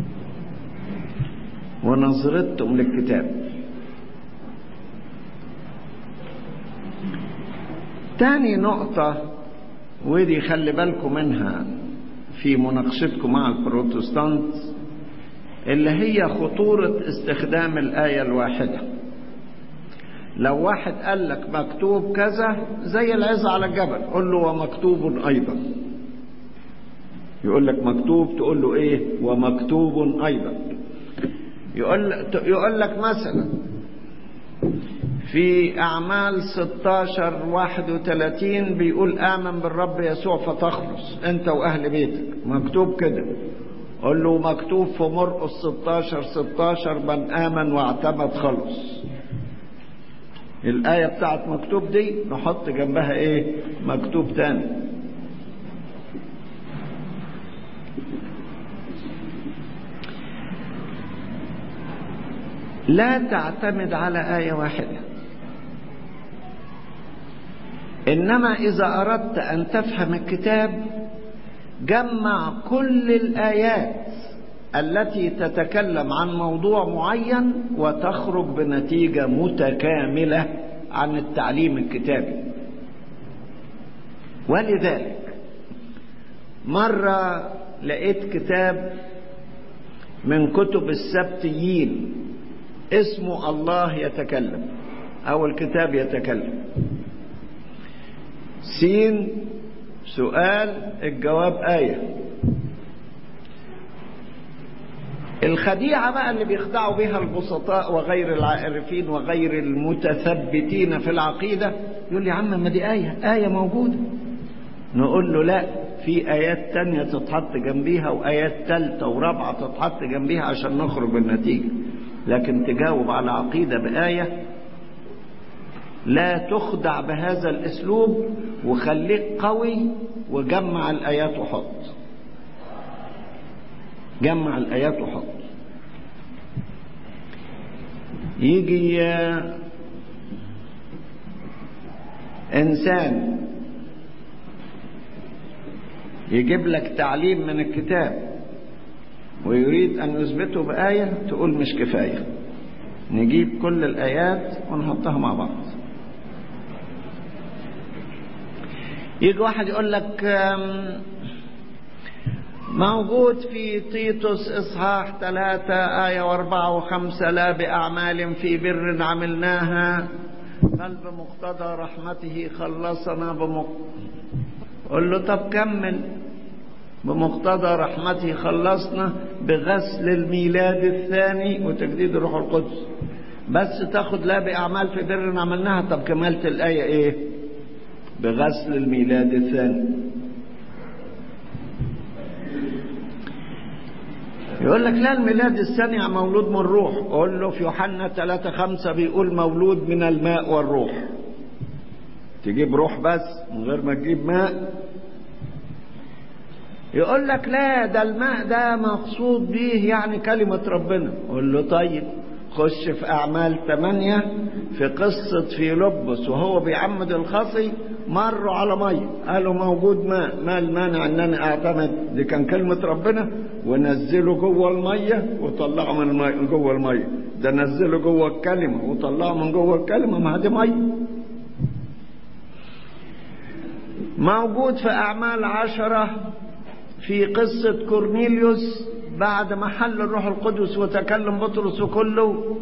Speaker 1: ونظرتهم للكتاب تاني نقطة ودي خلي بالكم منها في مناقشتكم مع البروتستانت اللي هي خطورة استخدام الآية الواحدة لو واحد قال لك مكتوب كذا زي العظة على الجبل قل له ومكتوب أيضا يقول لك مكتوب تقول له ايه ومكتوب ايضا يقول يقول لك مثلا في اعمال 16 31 بيقول امن بالرب يسوع فتخلص انت واهل بيتك مكتوب كده قول له مكتوب في مرقس 16 16 من امن واعتمد خلص الآية بتاعت مكتوب دي نحط جنبها ايه مكتوب تاني لا تعتمد على آية واحدة إنما إذا أردت أن تفهم الكتاب جمع كل الآيات التي تتكلم عن موضوع معين وتخرج بنتيجة متكاملة عن التعليم الكتابي ولذلك مرة لقيت كتاب من كتب السبتيين اسمه الله يتكلم أو الكتاب يتكلم سين سؤال الجواب آية الخديعة بقى اللي بيخدعوا بها البسطاء وغير العارفين وغير المتثبتين في العقيدة يقول لي يا عم ما دي آية آية موجودة نقول له لا في آيات تانية تتحط جنبيها وآيات تالتة ورابعة تتحط جنبيها عشان نخرج بالنتيجة لكن تجاوب على عقيدة بآية لا تخدع بهذا الاسلوب وخليك قوي وجمع الايات وحط جمع الايات وحط يجي انسان يجيب لك تعليم من الكتاب ويريد ان يثبته بايه تقول مش كفايه نجيب كل الايات ونحطها مع بعض يجي واحد يقول لك موجود في تيتوس إصحاح ثلاثة آية وأربعة وخمسة لا بأعمال في بر عملناها بل بمقتضى رحمته خلصنا بمق... قل له طب كمل بمقتضى رحمته خلصنا بغسل الميلاد الثاني وتجديد الروح القدس بس تاخد لا بأعمال في بر عملناها طب كملت الآية إيه بغسل الميلاد الثاني يقول لك لا الميلاد الثاني مولود من الروح قول له في يوحنا 3 5 بيقول مولود من الماء والروح تجيب روح بس من غير ما تجيب ماء يقول لك لا ده الماء ده مقصود به يعني كلمة ربنا قول له طيب خش في أعمال ثمانية في قصة فيلبس وهو بيعمد الخصي مروا على مية قالوا موجود ماء ما المانع ان انا اعتمد دي كان كلمة ربنا ونزلوا جوه المية وطلعوا من المية جوه المية ده نزلوا جوه الكلمة وطلعوا من جوه الكلمة ما دي مية موجود في أعمال عشرة في قصة كورنيليوس بعد ما حل الروح القدس وتكلم بطرس كله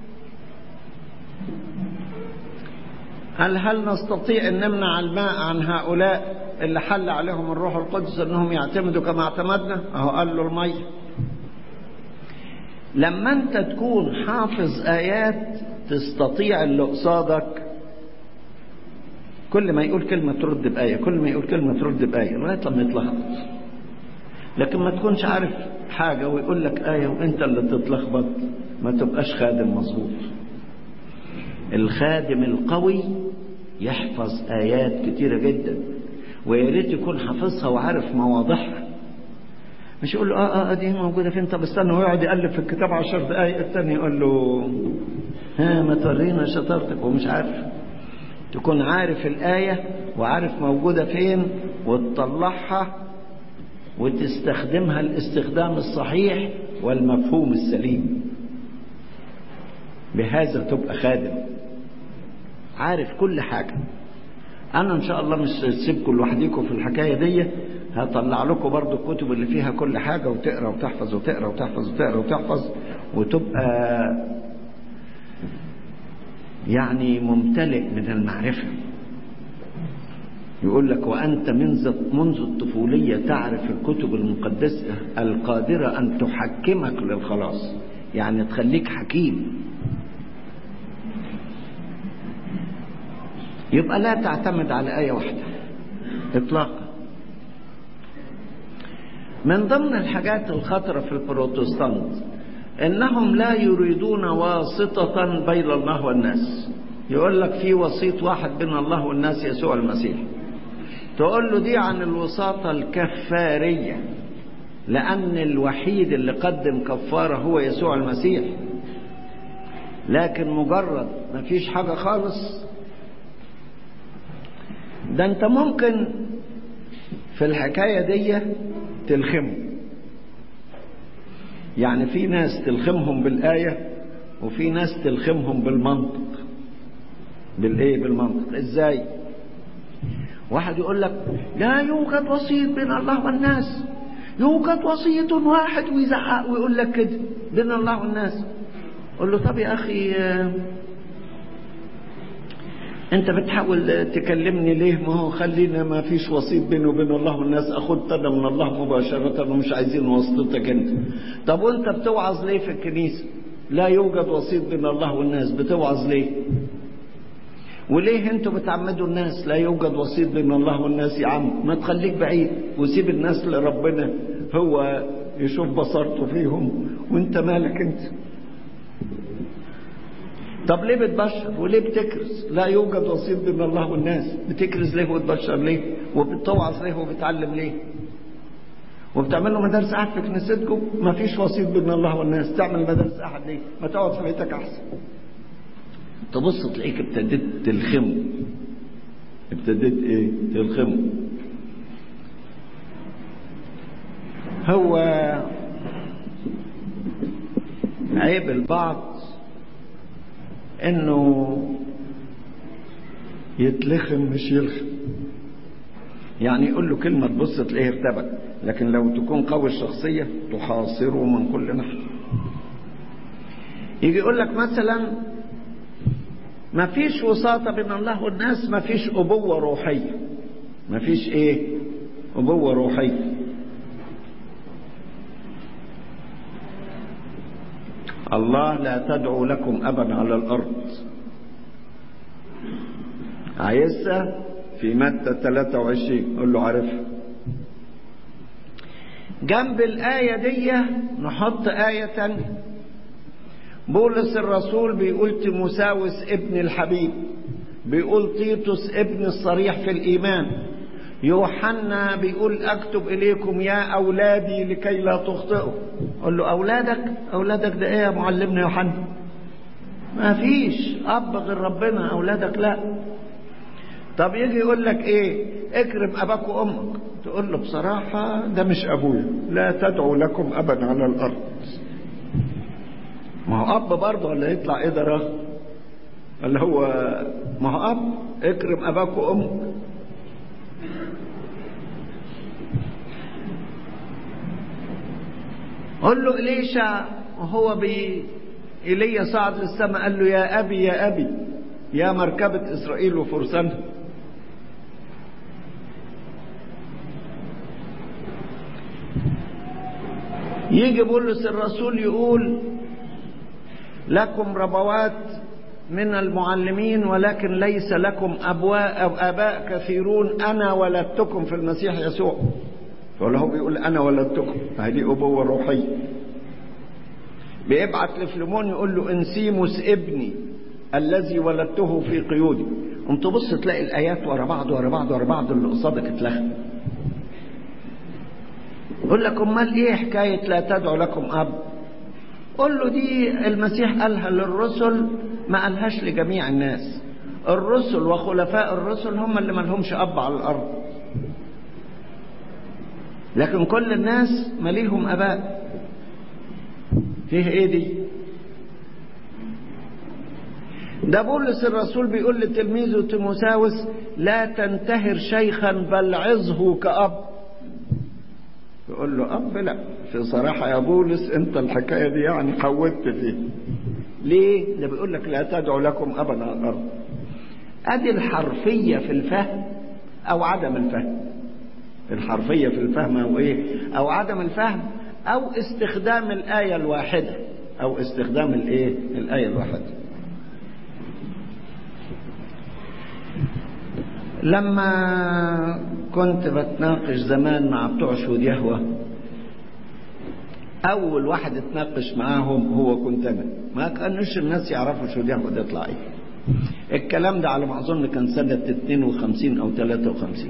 Speaker 1: قال هل نستطيع ان نمنع الماء عن هؤلاء اللي حل عليهم الروح القدس انهم يعتمدوا كما اعتمدنا اهو قال له الميه لما انت تكون حافظ ايات تستطيع اللي قصادك كل ما يقول كلمة ترد بآية كل ما يقول كلمة ترد بآية لغاية لما يتلخبط لكن ما تكونش عارف حاجة ويقول لك آية وانت اللي تتلخبط ما تبقاش خادم مظبوط الخادم القوي يحفظ آيات كتيرة جدا ويا ريت يكون حافظها وعارف مواضعها مش يقول له اه اه دي موجودة فين طب استنى ويقعد يقلب في الكتاب عشر دقايق التاني يقول له ها ما تورينا شطارتك هو مش عارف تكون عارف الآية وعارف موجودة فين وتطلعها وتستخدمها الاستخدام الصحيح والمفهوم السليم بهذا تبقى خادم عارف كل حاجة أنا إن شاء الله مش سيبكم لوحديكم في الحكاية دي هطلع لكم برضو الكتب اللي فيها كل حاجة وتقرأ وتحفظ وتقرأ وتحفظ وتقرأ وتحفظ وتبقى يعني ممتلئ من المعرفة يقول لك وأنت منذ منذ الطفولية تعرف الكتب المقدسة القادرة أن تحكمك للخلاص يعني تخليك حكيم يبقى لا تعتمد على آية واحدة إطلاقا من ضمن الحاجات الخطرة في البروتستانت إنهم لا يريدون واسطة بين الله والناس يقول لك في وسيط واحد بين الله والناس يسوع المسيح تقول له دي عن الوساطة الكفارية لأن الوحيد اللي قدم كفارة هو يسوع المسيح لكن مجرد ما فيش حاجة خالص ده انت ممكن في الحكاية دي تلخمه يعني في ناس تلخمهم بالآية وفي ناس تلخمهم بالمنطق بالايه بالمنطق ازاي واحد يقول لك لا يوجد وسيط بين الله والناس يوجد وسيط واحد ويزعق ويقول لك كده بين الله والناس قول له طب يا اخي انت بتحاول تكلمني ليه ما هو خلينا ما فيش وسيط بيني وبين الله والناس اخدت انا من الله مباشرة ومش عايزين واسطتك انت طب وانت بتوعظ ليه في الكنيسة لا يوجد وسيط بين الله والناس بتوعظ ليه وليه انتوا بتعمدوا الناس لا يوجد وسيط بين الله والناس يا عم ما تخليك بعيد وسيب الناس لربنا هو يشوف بصرته فيهم وانت مالك انت طب ليه بتبشر وليه بتكرز لا يوجد وسيط بين الله والناس بتكرز ليه وتبشر ليه وبتوعظ ليه وبتعلم ليه وبتعملوا مدارس احد في كنيستكم ما فيش وسيط بين الله والناس تعمل مدارس احد ليه ما تقعد في بيتك احسن تبص تلاقيك ابتديت تلخمه ابتديت ايه تلخمه هو عيب البعض انه يتلخم مش يلخم يعني يقول له كلمة تبص تلاقيه ارتبك لكن لو تكون قوي الشخصية تحاصره من كل ناحية يجي يقول لك مثلا ما فيش وساطة بين الله والناس ما فيش أبوة روحية ما فيش إيه أبوة روحية الله لا تدعو لكم أبا على الأرض عايزها في متى 23 قول له عارفها جنب الآية دي نحط آية تانية بولس الرسول بيقول تيموساوس ابن الحبيب بيقول تيتوس ابن الصريح في الإيمان يوحنا بيقول أكتب إليكم يا أولادي لكي لا تخطئوا قول له أولادك أولادك ده إيه يا معلمنا يوحنا ما فيش أب غير ربنا أولادك لا طب يجي يقول لك إيه اكرم أباك وأمك تقول له بصراحة ده مش أبويا لا تدعو لكم أبا على الأرض ما هو أب برضه ولا يطلع إيه ده اللي هو ما هو أب اكرم أباك وأمك قل له إليشا وهو بي إيليا صعد للسماء قال له يا أبي يا أبي يا مركبة إسرائيل وفرسانها يجي بولس الرسول يقول لكم ربوات من المعلمين ولكن ليس لكم أبواء أو آباء كثيرون أنا ولدتكم في المسيح يسوع ولا هو بيقول انا ولدتكم هذه ابوه روحيه بيبعت لفليمون يقول له انسيموس ابني الذي ولدته في قيودي قم تبص تلاقي الايات ورا بعض ورا بعض ورا بعض اللي قصادك اتلغى يقول لك امال ايه حكايه لا تدعو لكم اب قول له دي المسيح قالها للرسل ما قالهاش لجميع الناس الرسل وخلفاء الرسل هم اللي ما لهمش اب على الارض لكن كل الناس ما ليهم اباء فيه ايه دي ده بولس الرسول بيقول لتلميذه تيموساوس لا تنتهر شيخا بل عظه كأب يقول له أب لا في صراحة يا بولس أنت الحكاية دي يعني قودت فيه ليه؟ ده بيقول لك لا تدعو لكم أبا على الأرض أدي الحرفية في الفهم أو عدم الفهم الحرفية في الفهم أو إيه؟ أو عدم الفهم أو استخدام الآية الواحدة أو استخدام الإيه؟ الآية الواحدة لما كنت بتناقش زمان مع بتوع شهود يهوى أول واحد اتناقش معاهم هو كنت أنا ما كانوش الناس يعرفوا شهود يهوى ده يطلع إيه الكلام ده على ما أظن كان سنة 52 أو 53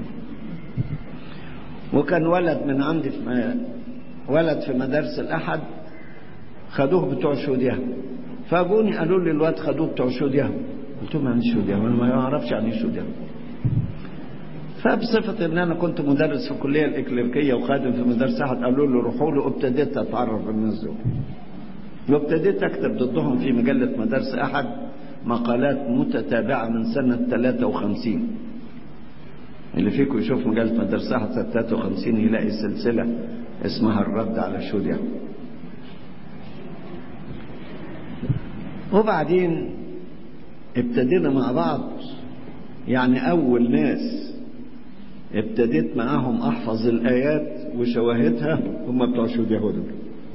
Speaker 1: وكان ولد من عندي في ولد في مدارس الأحد خدوه بتوع شهود يهوى فاجوني قالوا لي الواد خدوه بتوع شهود يهوى قلت لهم يعني شهود يهوى أنا ما أعرفش يعني شهود يهوى فبصفة ان انا كنت مدرس في الكلية الاكليريكية وخادم في مدرسة احد قالوا له روحوا له ابتديت اتعرف بالناس دول وابتديت اكتب ضدهم في مجلة مدارس احد مقالات متتابعة من سنة 53 اللي فيكم يشوف مجلة مدارس احد سنة 53 يلاقي سلسلة اسمها الرد على شوديا وبعدين ابتدينا مع بعض يعني اول ناس ابتديت معاهم احفظ الايات وشواهدها هم بتوع شهود يهوه دول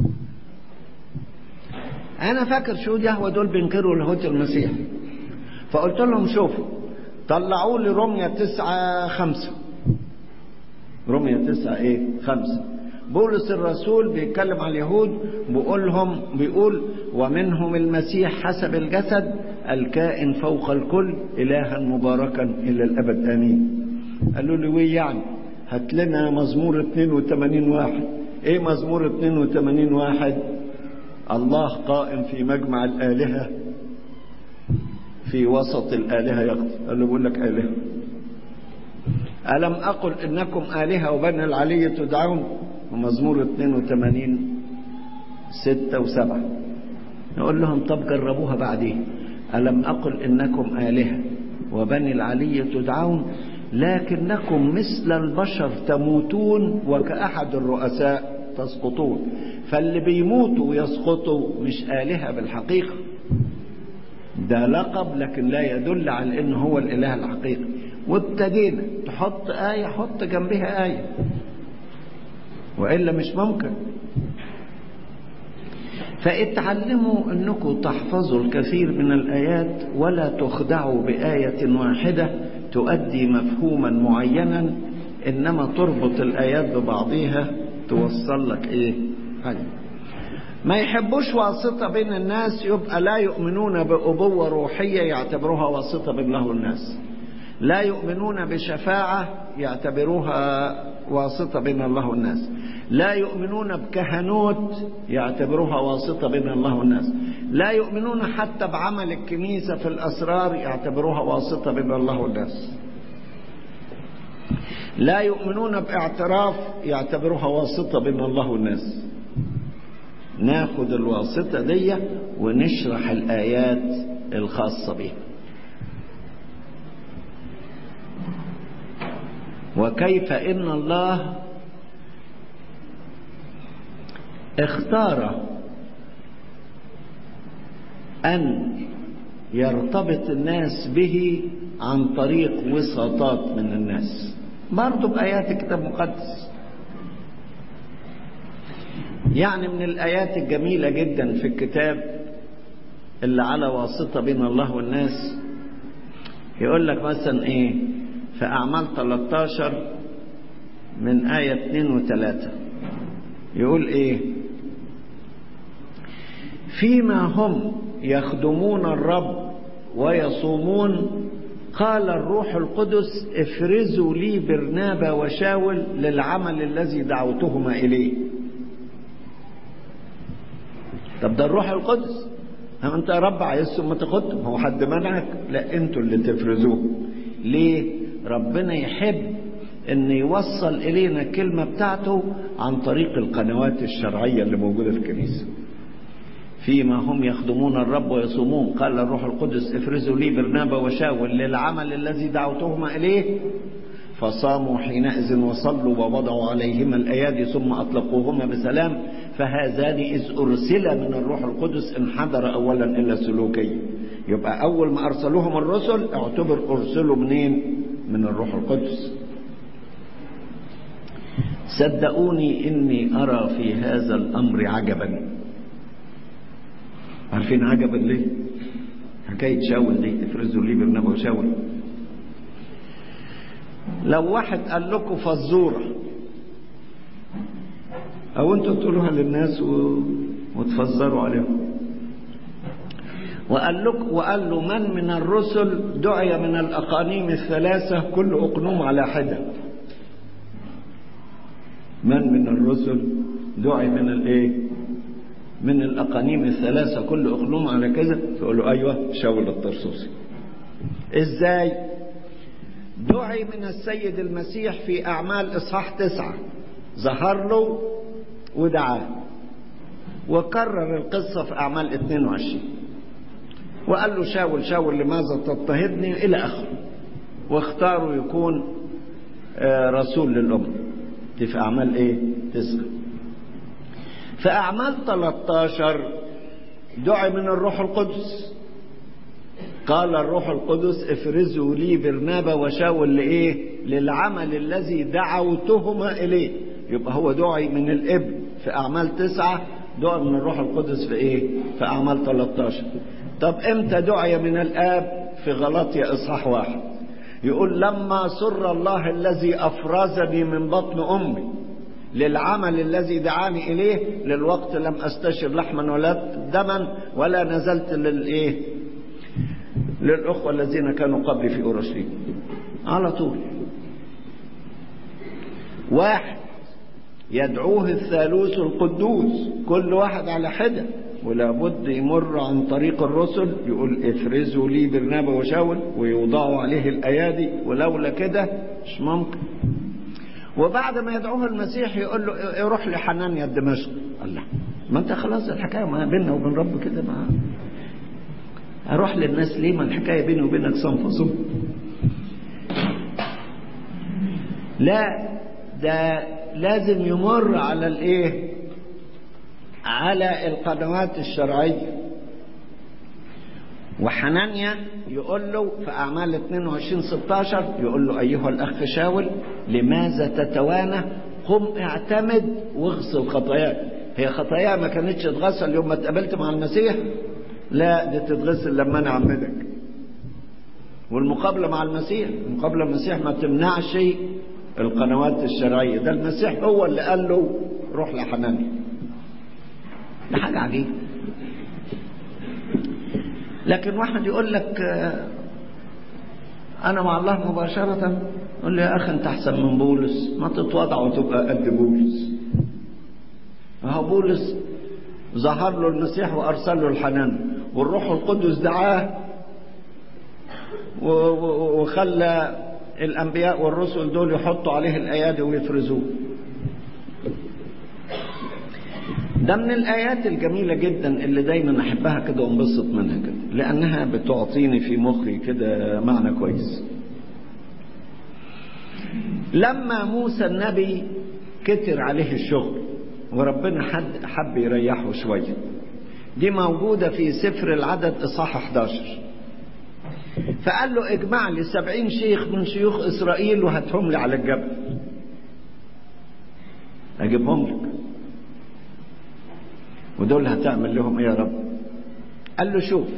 Speaker 1: انا فاكر شهود يهوه دول بينكروا لاهوت المسيح فقلت لهم شوفوا طلعوا لي رمية تسعة خمسة رمية تسعة ايه خمسة بولس الرسول بيتكلم على اليهود بيقول لهم بيقول ومنهم المسيح حسب الجسد الكائن فوق الكل إلها مباركا إلى الأبد آمين قالوا لي ويه يعني هات لنا مزمور 82 واحد ايه مزمور 82 واحد الله قائم في مجمع الآلهة في وسط الآلهة يقضي قال له بقول لك آلهة ألم أقل إنكم آلهة وبني العلي تدعون ومزمور 82 ستة وسبعة نقول لهم طب جربوها بعدين ألم أقل إنكم آلهة وبني العلي تدعون لكنكم مثل البشر تموتون وكأحد الرؤساء تسقطون فاللي بيموتوا ويسقطوا مش آلهة بالحقيقة ده لقب لكن لا يدل على انه هو الاله الحقيقي وابتدينا تحط آية حط جنبها آية وإلا مش ممكن فاتعلموا انكم تحفظوا الكثير من الآيات ولا تخدعوا بآية واحدة تؤدي مفهوما معينا انما تربط الايات ببعضها توصل لك ايه حاجه ما يحبوش واسطه بين الناس يبقى لا يؤمنون بابوه روحيه يعتبروها واسطه بين الله والناس لا يؤمنون بشفاعه يعتبروها واسطه بين الله والناس لا يؤمنون بكهنوت يعتبروها واسطه بين الله والناس لا يؤمنون حتى بعمل الكنيسة في الأسرار يعتبروها واسطة بين الله والناس لا يؤمنون باعتراف يعتبروها واسطة بين الله والناس ناخد الواسطة دي ونشرح الآيات الخاصة بها وكيف إن الله اختار أن يرتبط الناس به عن طريق وساطات من الناس برضو بآيات الكتاب المقدس يعني من الآيات الجميلة جدا في الكتاب اللي على واسطة بين الله والناس يقول لك مثلا ايه في أعمال 13 من آية 2 وثلاثة يقول إيه فيما هم يخدمون الرب ويصومون قال الروح القدس افرزوا لي برنابا وشاول للعمل الذي دعوتهما إليه طب ده الروح القدس هم انت يا رب عايزهم ما تاخدهم هو حد منعك لا انتوا اللي تفرزوه ليه ربنا يحب ان يوصل الينا الكلمه بتاعته عن طريق القنوات الشرعيه اللي موجوده في الكنيسه فيما هم يخدمون الرب ويصومون قال الروح القدس افرزوا لي برنابا وشاول للعمل الذي دعوتهما اليه فصاموا حينئذ وصلوا ووضعوا عليهما الايادي ثم اطلقوهما بسلام فهذان اذ ارسل من الروح القدس انحدر اولا الى سلوكي يبقى اول ما ارسلوهم الرسل اعتبر ارسلوا منين من الروح القدس صدقوني اني ارى في هذا الامر عجبا عارفين عجبا ليه حكايه شاول دي افرزوا لي برنابا وشاول لو واحد قال لكم فزوره او انتوا تقولوها للناس و... وتفزروا عليهم وقال لك وقال له من من الرسل دعي من الاقانيم الثلاثه كل اقنوم على حده من من الرسل دعي من الايه من الاقانيم الثلاثه كل اقنوم على كذا تقول له ايوه شاول الطرسوسي ازاي دعي من السيد المسيح في اعمال اصحاح تسعه ظهر له ودعاه وكرر القصة في أعمال 22 وقال له شاول شاول لماذا تضطهدني إلى آخره واختاروا يكون رسول للأمة دي في أعمال إيه؟ تسعة في أعمال 13 دعي من الروح القدس قال الروح القدس افرزوا لي برنابا وشاول لإيه؟ للعمل الذي دعوتهما إليه يبقى هو دعي من الابن في أعمال تسعة دعي من الروح القدس في إيه؟ في أعمال 13 طب إمتى دعي من الآب في غلطية إصحاح واحد يقول لما سر الله الذي أفرزني من بطن أمي للعمل الذي دعاني إليه للوقت لم أستشر لحما ولا دما ولا نزلت للإيه للأخوة الذين كانوا قبلي في أورشليم على طول واحد يدعوه الثالوث القدوس كل واحد على حدة ولا بد يمر عن طريق الرسل يقول افرزوا لي برنابا وشاول ويوضعوا عليه الايادي ولولا كده مش ممكن وبعد ما يدعوه المسيح يقول له روح لحنانيا دمشق الله ما انت خلاص الحكايه ما بيننا وبين رب كده ما اروح للناس ليه ما الحكايه بيني وبينك صنف صنف لا ده لازم يمر على الايه على القنوات الشرعيه وحنانيا يقول له في اعمال 22 16 يقول له ايها الاخ شاول لماذا تتوانى قم اعتمد واغسل خطاياك هي خطايا ما كانتش تغسل يوم ما اتقابلت مع المسيح لا دي تتغسل لما انا اعمدك والمقابله مع المسيح المقابله المسيح ما تمنعش القنوات الشرعيه ده المسيح هو اللي قال له روح لحنانيا ده حاجه عجيبه لكن واحد يقول لك انا مع الله مباشره يقول لي يا اخي انت احسن من بولس ما تتواضع وتبقى قد بولس اهو بولس ظهر له المسيح وارسل له الحنان والروح القدس دعاه وخلى الانبياء والرسل دول يحطوا عليه الايادي ويفرزوه ده من الآيات الجميلة جدا اللي دايما أحبها كده وانبسط منها كده لأنها بتعطيني في مخي كده معنى كويس لما موسى النبي كتر عليه الشغل وربنا حد حب يريحه شوية دي موجودة في سفر العدد إصحاح 11 فقال له اجمع لي سبعين شيخ من شيوخ إسرائيل وهاتهم لي على الجبل أجيبهم لك ودول هتعمل لهم ايه يا رب قال له شوف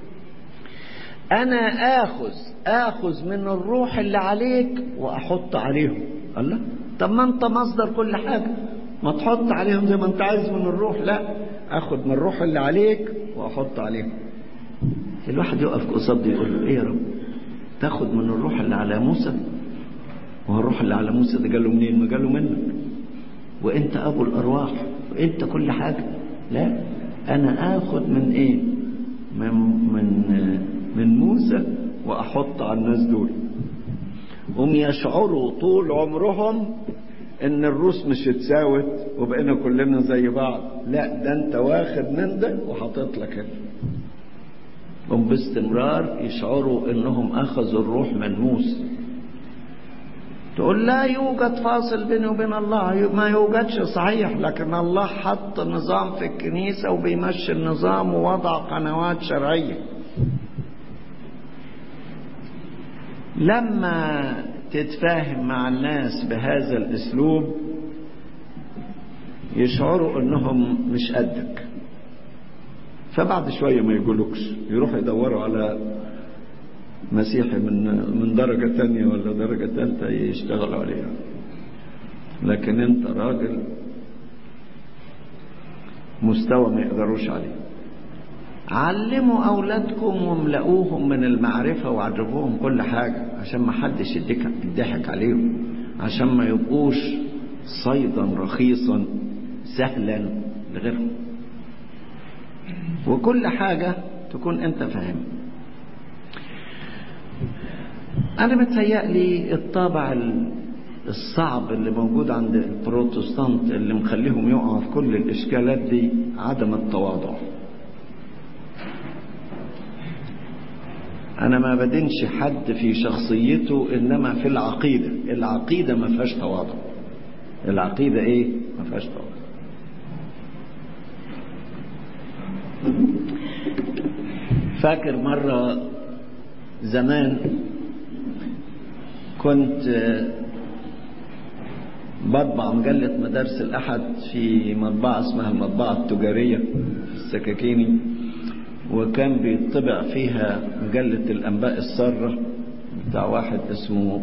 Speaker 1: انا اخذ اخذ من الروح اللي عليك واحط عليهم الله طب ما انت مصدر كل حاجة ما تحط عليهم زي ما انت عايز من الروح لا اخد من الروح اللي عليك واحط عليهم الواحد يقف قصاد يقول له ايه يا رب تاخد من الروح اللي على موسى وهو الروح اللي على موسى ده جاله منين ما جاله منك وانت ابو الارواح وانت كل حاجه لا انا اخد من ايه من من من موسى واحط على الناس دول هم يشعروا طول عمرهم ان الروس مش اتساوت وبقينا كلنا زي بعض لا ده انت واخد من ده وحاطط لك هنا هم باستمرار يشعروا انهم اخذوا الروح من موسى تقول لا يوجد فاصل بيني وبين الله ما يوجدش صحيح لكن الله حط نظام في الكنيسة وبيمشي النظام ووضع قنوات شرعية لما تتفاهم مع الناس بهذا الاسلوب يشعروا انهم مش قدك فبعد شويه ما يقولوكش يروحوا يدوروا على مسيحي من من درجة تانية ولا درجة تالتة يشتغلوا عليها لكن انت راجل مستوى ما يقدروش عليه علموا أولادكم واملأوهم من المعرفة وعرفوهم كل حاجة عشان ما حدش يديك يضحك عليهم عشان ما يبقوش صيدا رخيصا سهلا لغيرهم وكل حاجة تكون انت فاهم انا متهيألي الطابع الصعب اللي موجود عند البروتستانت اللي مخليهم يقعوا في كل الاشكالات دي عدم التواضع انا ما بدينش حد في شخصيته انما في العقيدة العقيدة ما فيهاش تواضع العقيدة ايه ما فيهاش تواضع فاكر مرة زمان كنت بطبع مجلة مدارس الأحد في مطبعة اسمها المطبعة التجارية في السكاكيني وكان بيطبع فيها مجلة الأنباء السارة بتاع واحد اسمه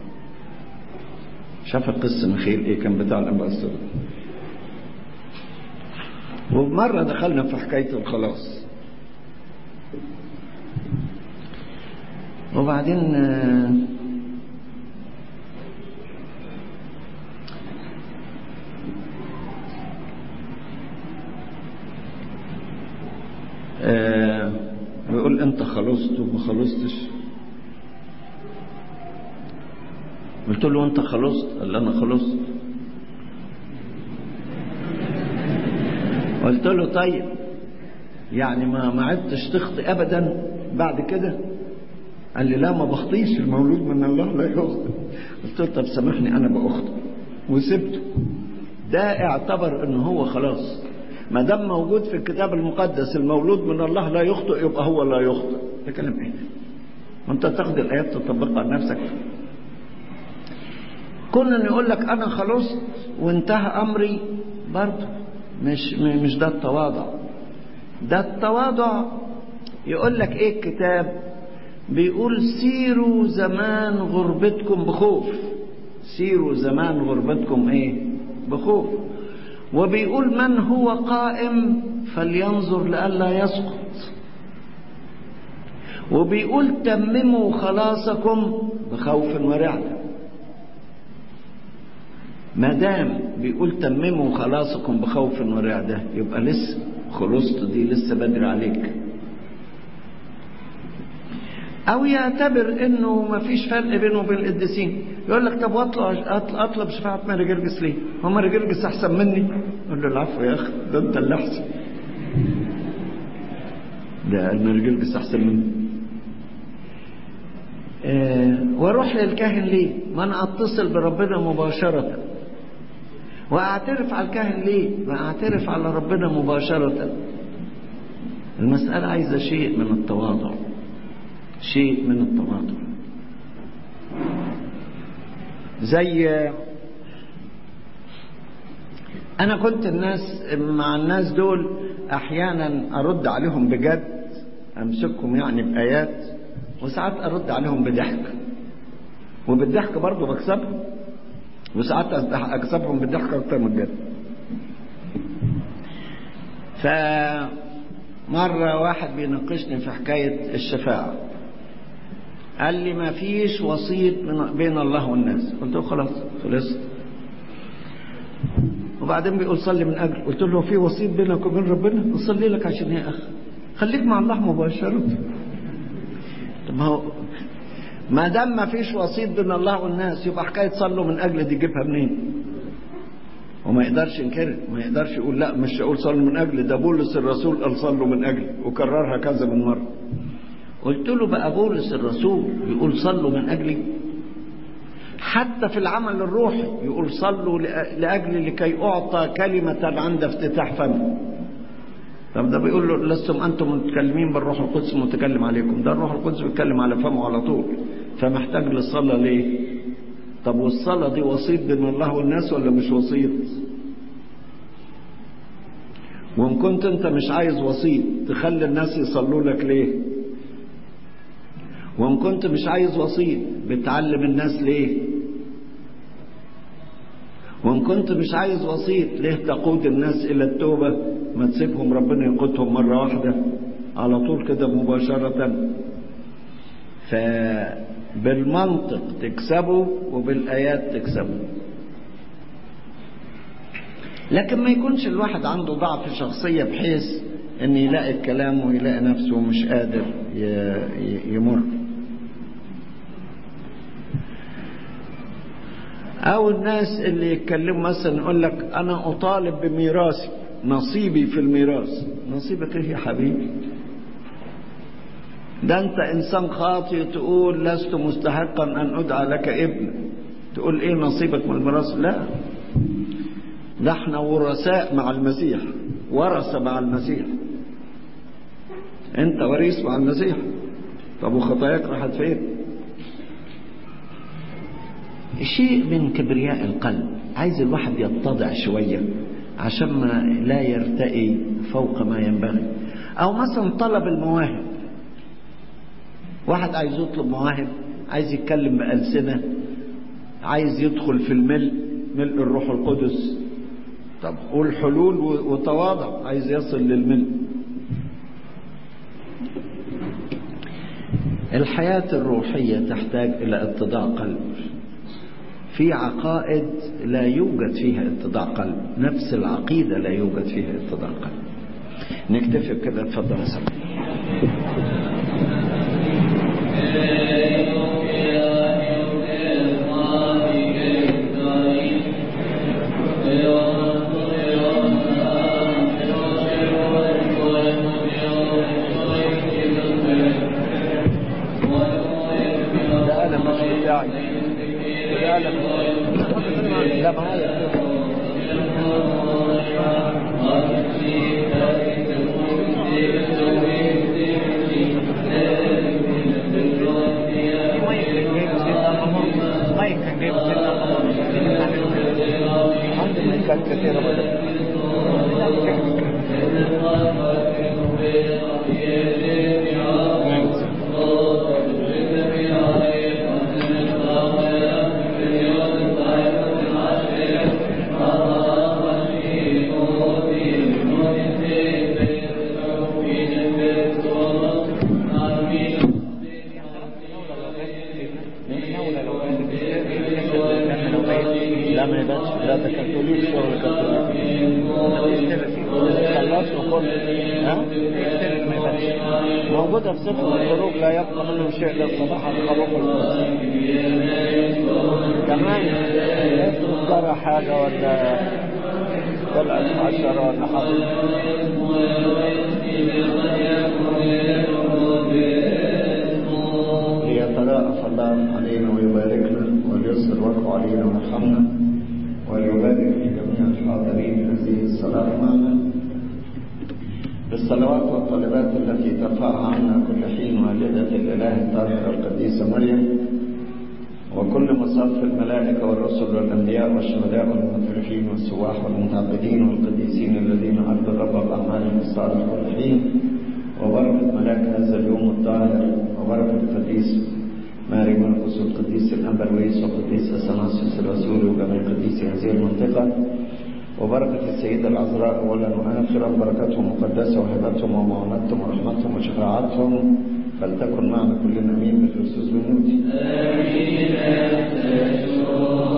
Speaker 1: شاف القصة مخيل ايه كان بتاع الأنباء السارة ومرة دخلنا في حكاية الخلاص وبعدين آه بيقول انت خلصت وما خلصتش قلت له انت خلصت قال انا خلصت قلت له طيب يعني ما ما عدتش تخطي ابدا بعد كده قال لي لا ما بخطيش المولود من الله لا يخطئ قلت له طب سامحني انا باخطئ وسبته ده اعتبر ان هو خلاص ما دام موجود في الكتاب المقدس المولود من الله لا يخطئ يبقى هو لا يخطئ ده كلام ايه وانت تاخد الايات تطبقها على نفسك كنا يقول لك انا خلصت وانتهى امري برضه مش مش ده التواضع ده التواضع يقول لك ايه الكتاب بيقول سيروا زمان غربتكم بخوف سيروا زمان غربتكم ايه بخوف وبيقول من هو قائم فلينظر لئلا يسقط وبيقول تمموا خلاصكم بخوف ورعدة ما دام بيقول تمموا خلاصكم بخوف ورعدة يبقى لسه خلصت دي لسه بدري عليك او يعتبر انه ما فيش فرق بينه وبين القديسين يقول لك طب واطلع اطلب شفاعة ماري جرجس ليه هو ماري جرجس احسن مني يقول له العفو يا اخي ده انت اللي احسن ده ماري جرجس احسن مني أه واروح للكاهن ليه ما انا اتصل بربنا مباشرة واعترف على الكاهن ليه ما اعترف على ربنا مباشرة المسألة عايزة شيء من التواضع شيء من التواضع زي انا كنت الناس مع الناس دول احيانا ارد عليهم بجد امسكهم يعني بايات وساعات ارد عليهم بضحك وبالضحك برضه بكسبهم وساعات اكسبهم بالضحك اكتر من الجد فمرة واحد بيناقشني في حكاية الشفاعة قال لي ما فيش وسيط بين الله والناس قلت له خلاص خلصت وبعدين بيقول صلي من اجل قلت له في وسيط بينك وبين ربنا اصلي لك عشان ايه يا اخ خليك مع الله مباشرة طب ما هو ما دام ما فيش وسيط بين الله والناس يبقى حكايه صلوا من اجل دي جيبها منين؟ وما يقدرش ينكر ما يقدرش يقول لا مش هقول صلوا من اجل ده بولس الرسول قال صلوا من اجل وكررها كذا من مره. قلت له بقى بولس الرسول يقول صلوا من اجلي حتى في العمل الروحي يقول صلوا لاجل لكي اعطى كلمه عند افتتاح فمي. طب ده بيقول له لستم انتم متكلمين بالروح القدس متكلم عليكم ده الروح القدس بيتكلم على فمه على طول فمحتاج للصلاه ليه طب والصلاه دي وسيط بين الله والناس ولا مش وسيط وان كنت انت مش عايز وسيط تخلي الناس يصلوا لك ليه وان كنت مش عايز وسيط بتعلم الناس ليه وان كنت مش عايز وسيط ليه تقود الناس الى التوبه ما تسيبهم ربنا يقودهم مره واحده على طول كده مباشره فبالمنطق تكسبه وبالايات تكسبه لكن ما يكونش الواحد عنده ضعف شخصيه بحيث ان يلاقي الكلام ويلاقي نفسه مش قادر يمر او الناس اللي يتكلموا مثلا يقول لك انا اطالب بميراثي نصيبي في الميراث نصيبك ايه يا حبيبي ده انت انسان خاطئ تقول لست مستحقا ان ادعى لك ابن تقول ايه نصيبك من الميراث لا ده احنا ورثاء مع المسيح ورثة مع المسيح انت وريث مع المسيح طب وخطاياك راحت فين شيء من كبرياء القلب عايز الواحد يتضع شوية عشان ما لا يرتقي فوق ما ينبغي او مثلا طلب المواهب واحد عايز يطلب مواهب عايز يتكلم بألسنة عايز يدخل في الملء ملء الروح القدس طب قول حلول وتواضع عايز يصل للملء الحياة الروحية تحتاج إلى اتضاع قلب في عقائد لا يوجد فيها اتضاع قلب نفس العقيدة لا يوجد فيها اتضاع قلب نكتفي بكده اتفضل يا سلام ده أنا مش بتاعي ده أنا لا معايا عندي كانت كثيرة لا ما يبانش لا ده كاثوليك شغل كاثوليك خلصت وكل ها ما يبانش موجودة في سفر الخروج لا يبقى منه شيء للصباح الخروج القدس كمان افرض جرى حاجة ولا طلعت عشرة ولا حاجة ليتراءف الله علينا ويباركنا وليسر وقعه علينا ويرحمنا وليبارك في جميع الحاضرين هذه الصلاة معنا بالصلوات والطلبات التي ترفعها عنا كل حين والدة الإله الطاهرة القديسة مريم وكل مصاف الملائكة والرسل والأنبياء والشهداء والمفرحين والسواح والمتعبدين والقديسين الذين عبد الرب بأعمالهم الصالح والحين وبركة ملاك هذا اليوم الطاهر وبركة القديس ماري مرقس والقديس الأنبرويس وقديس أثناسيوس الرسول وجميع قديسي هذه المنطقة وبركة السيدة العذراء أولا وآخرا بركتهم مقدسة وهبتهم ومعونتهم ورحمتهم وشفاعتهم فلتكن معنا كلنا أمين بخصوص بنوتي. آمين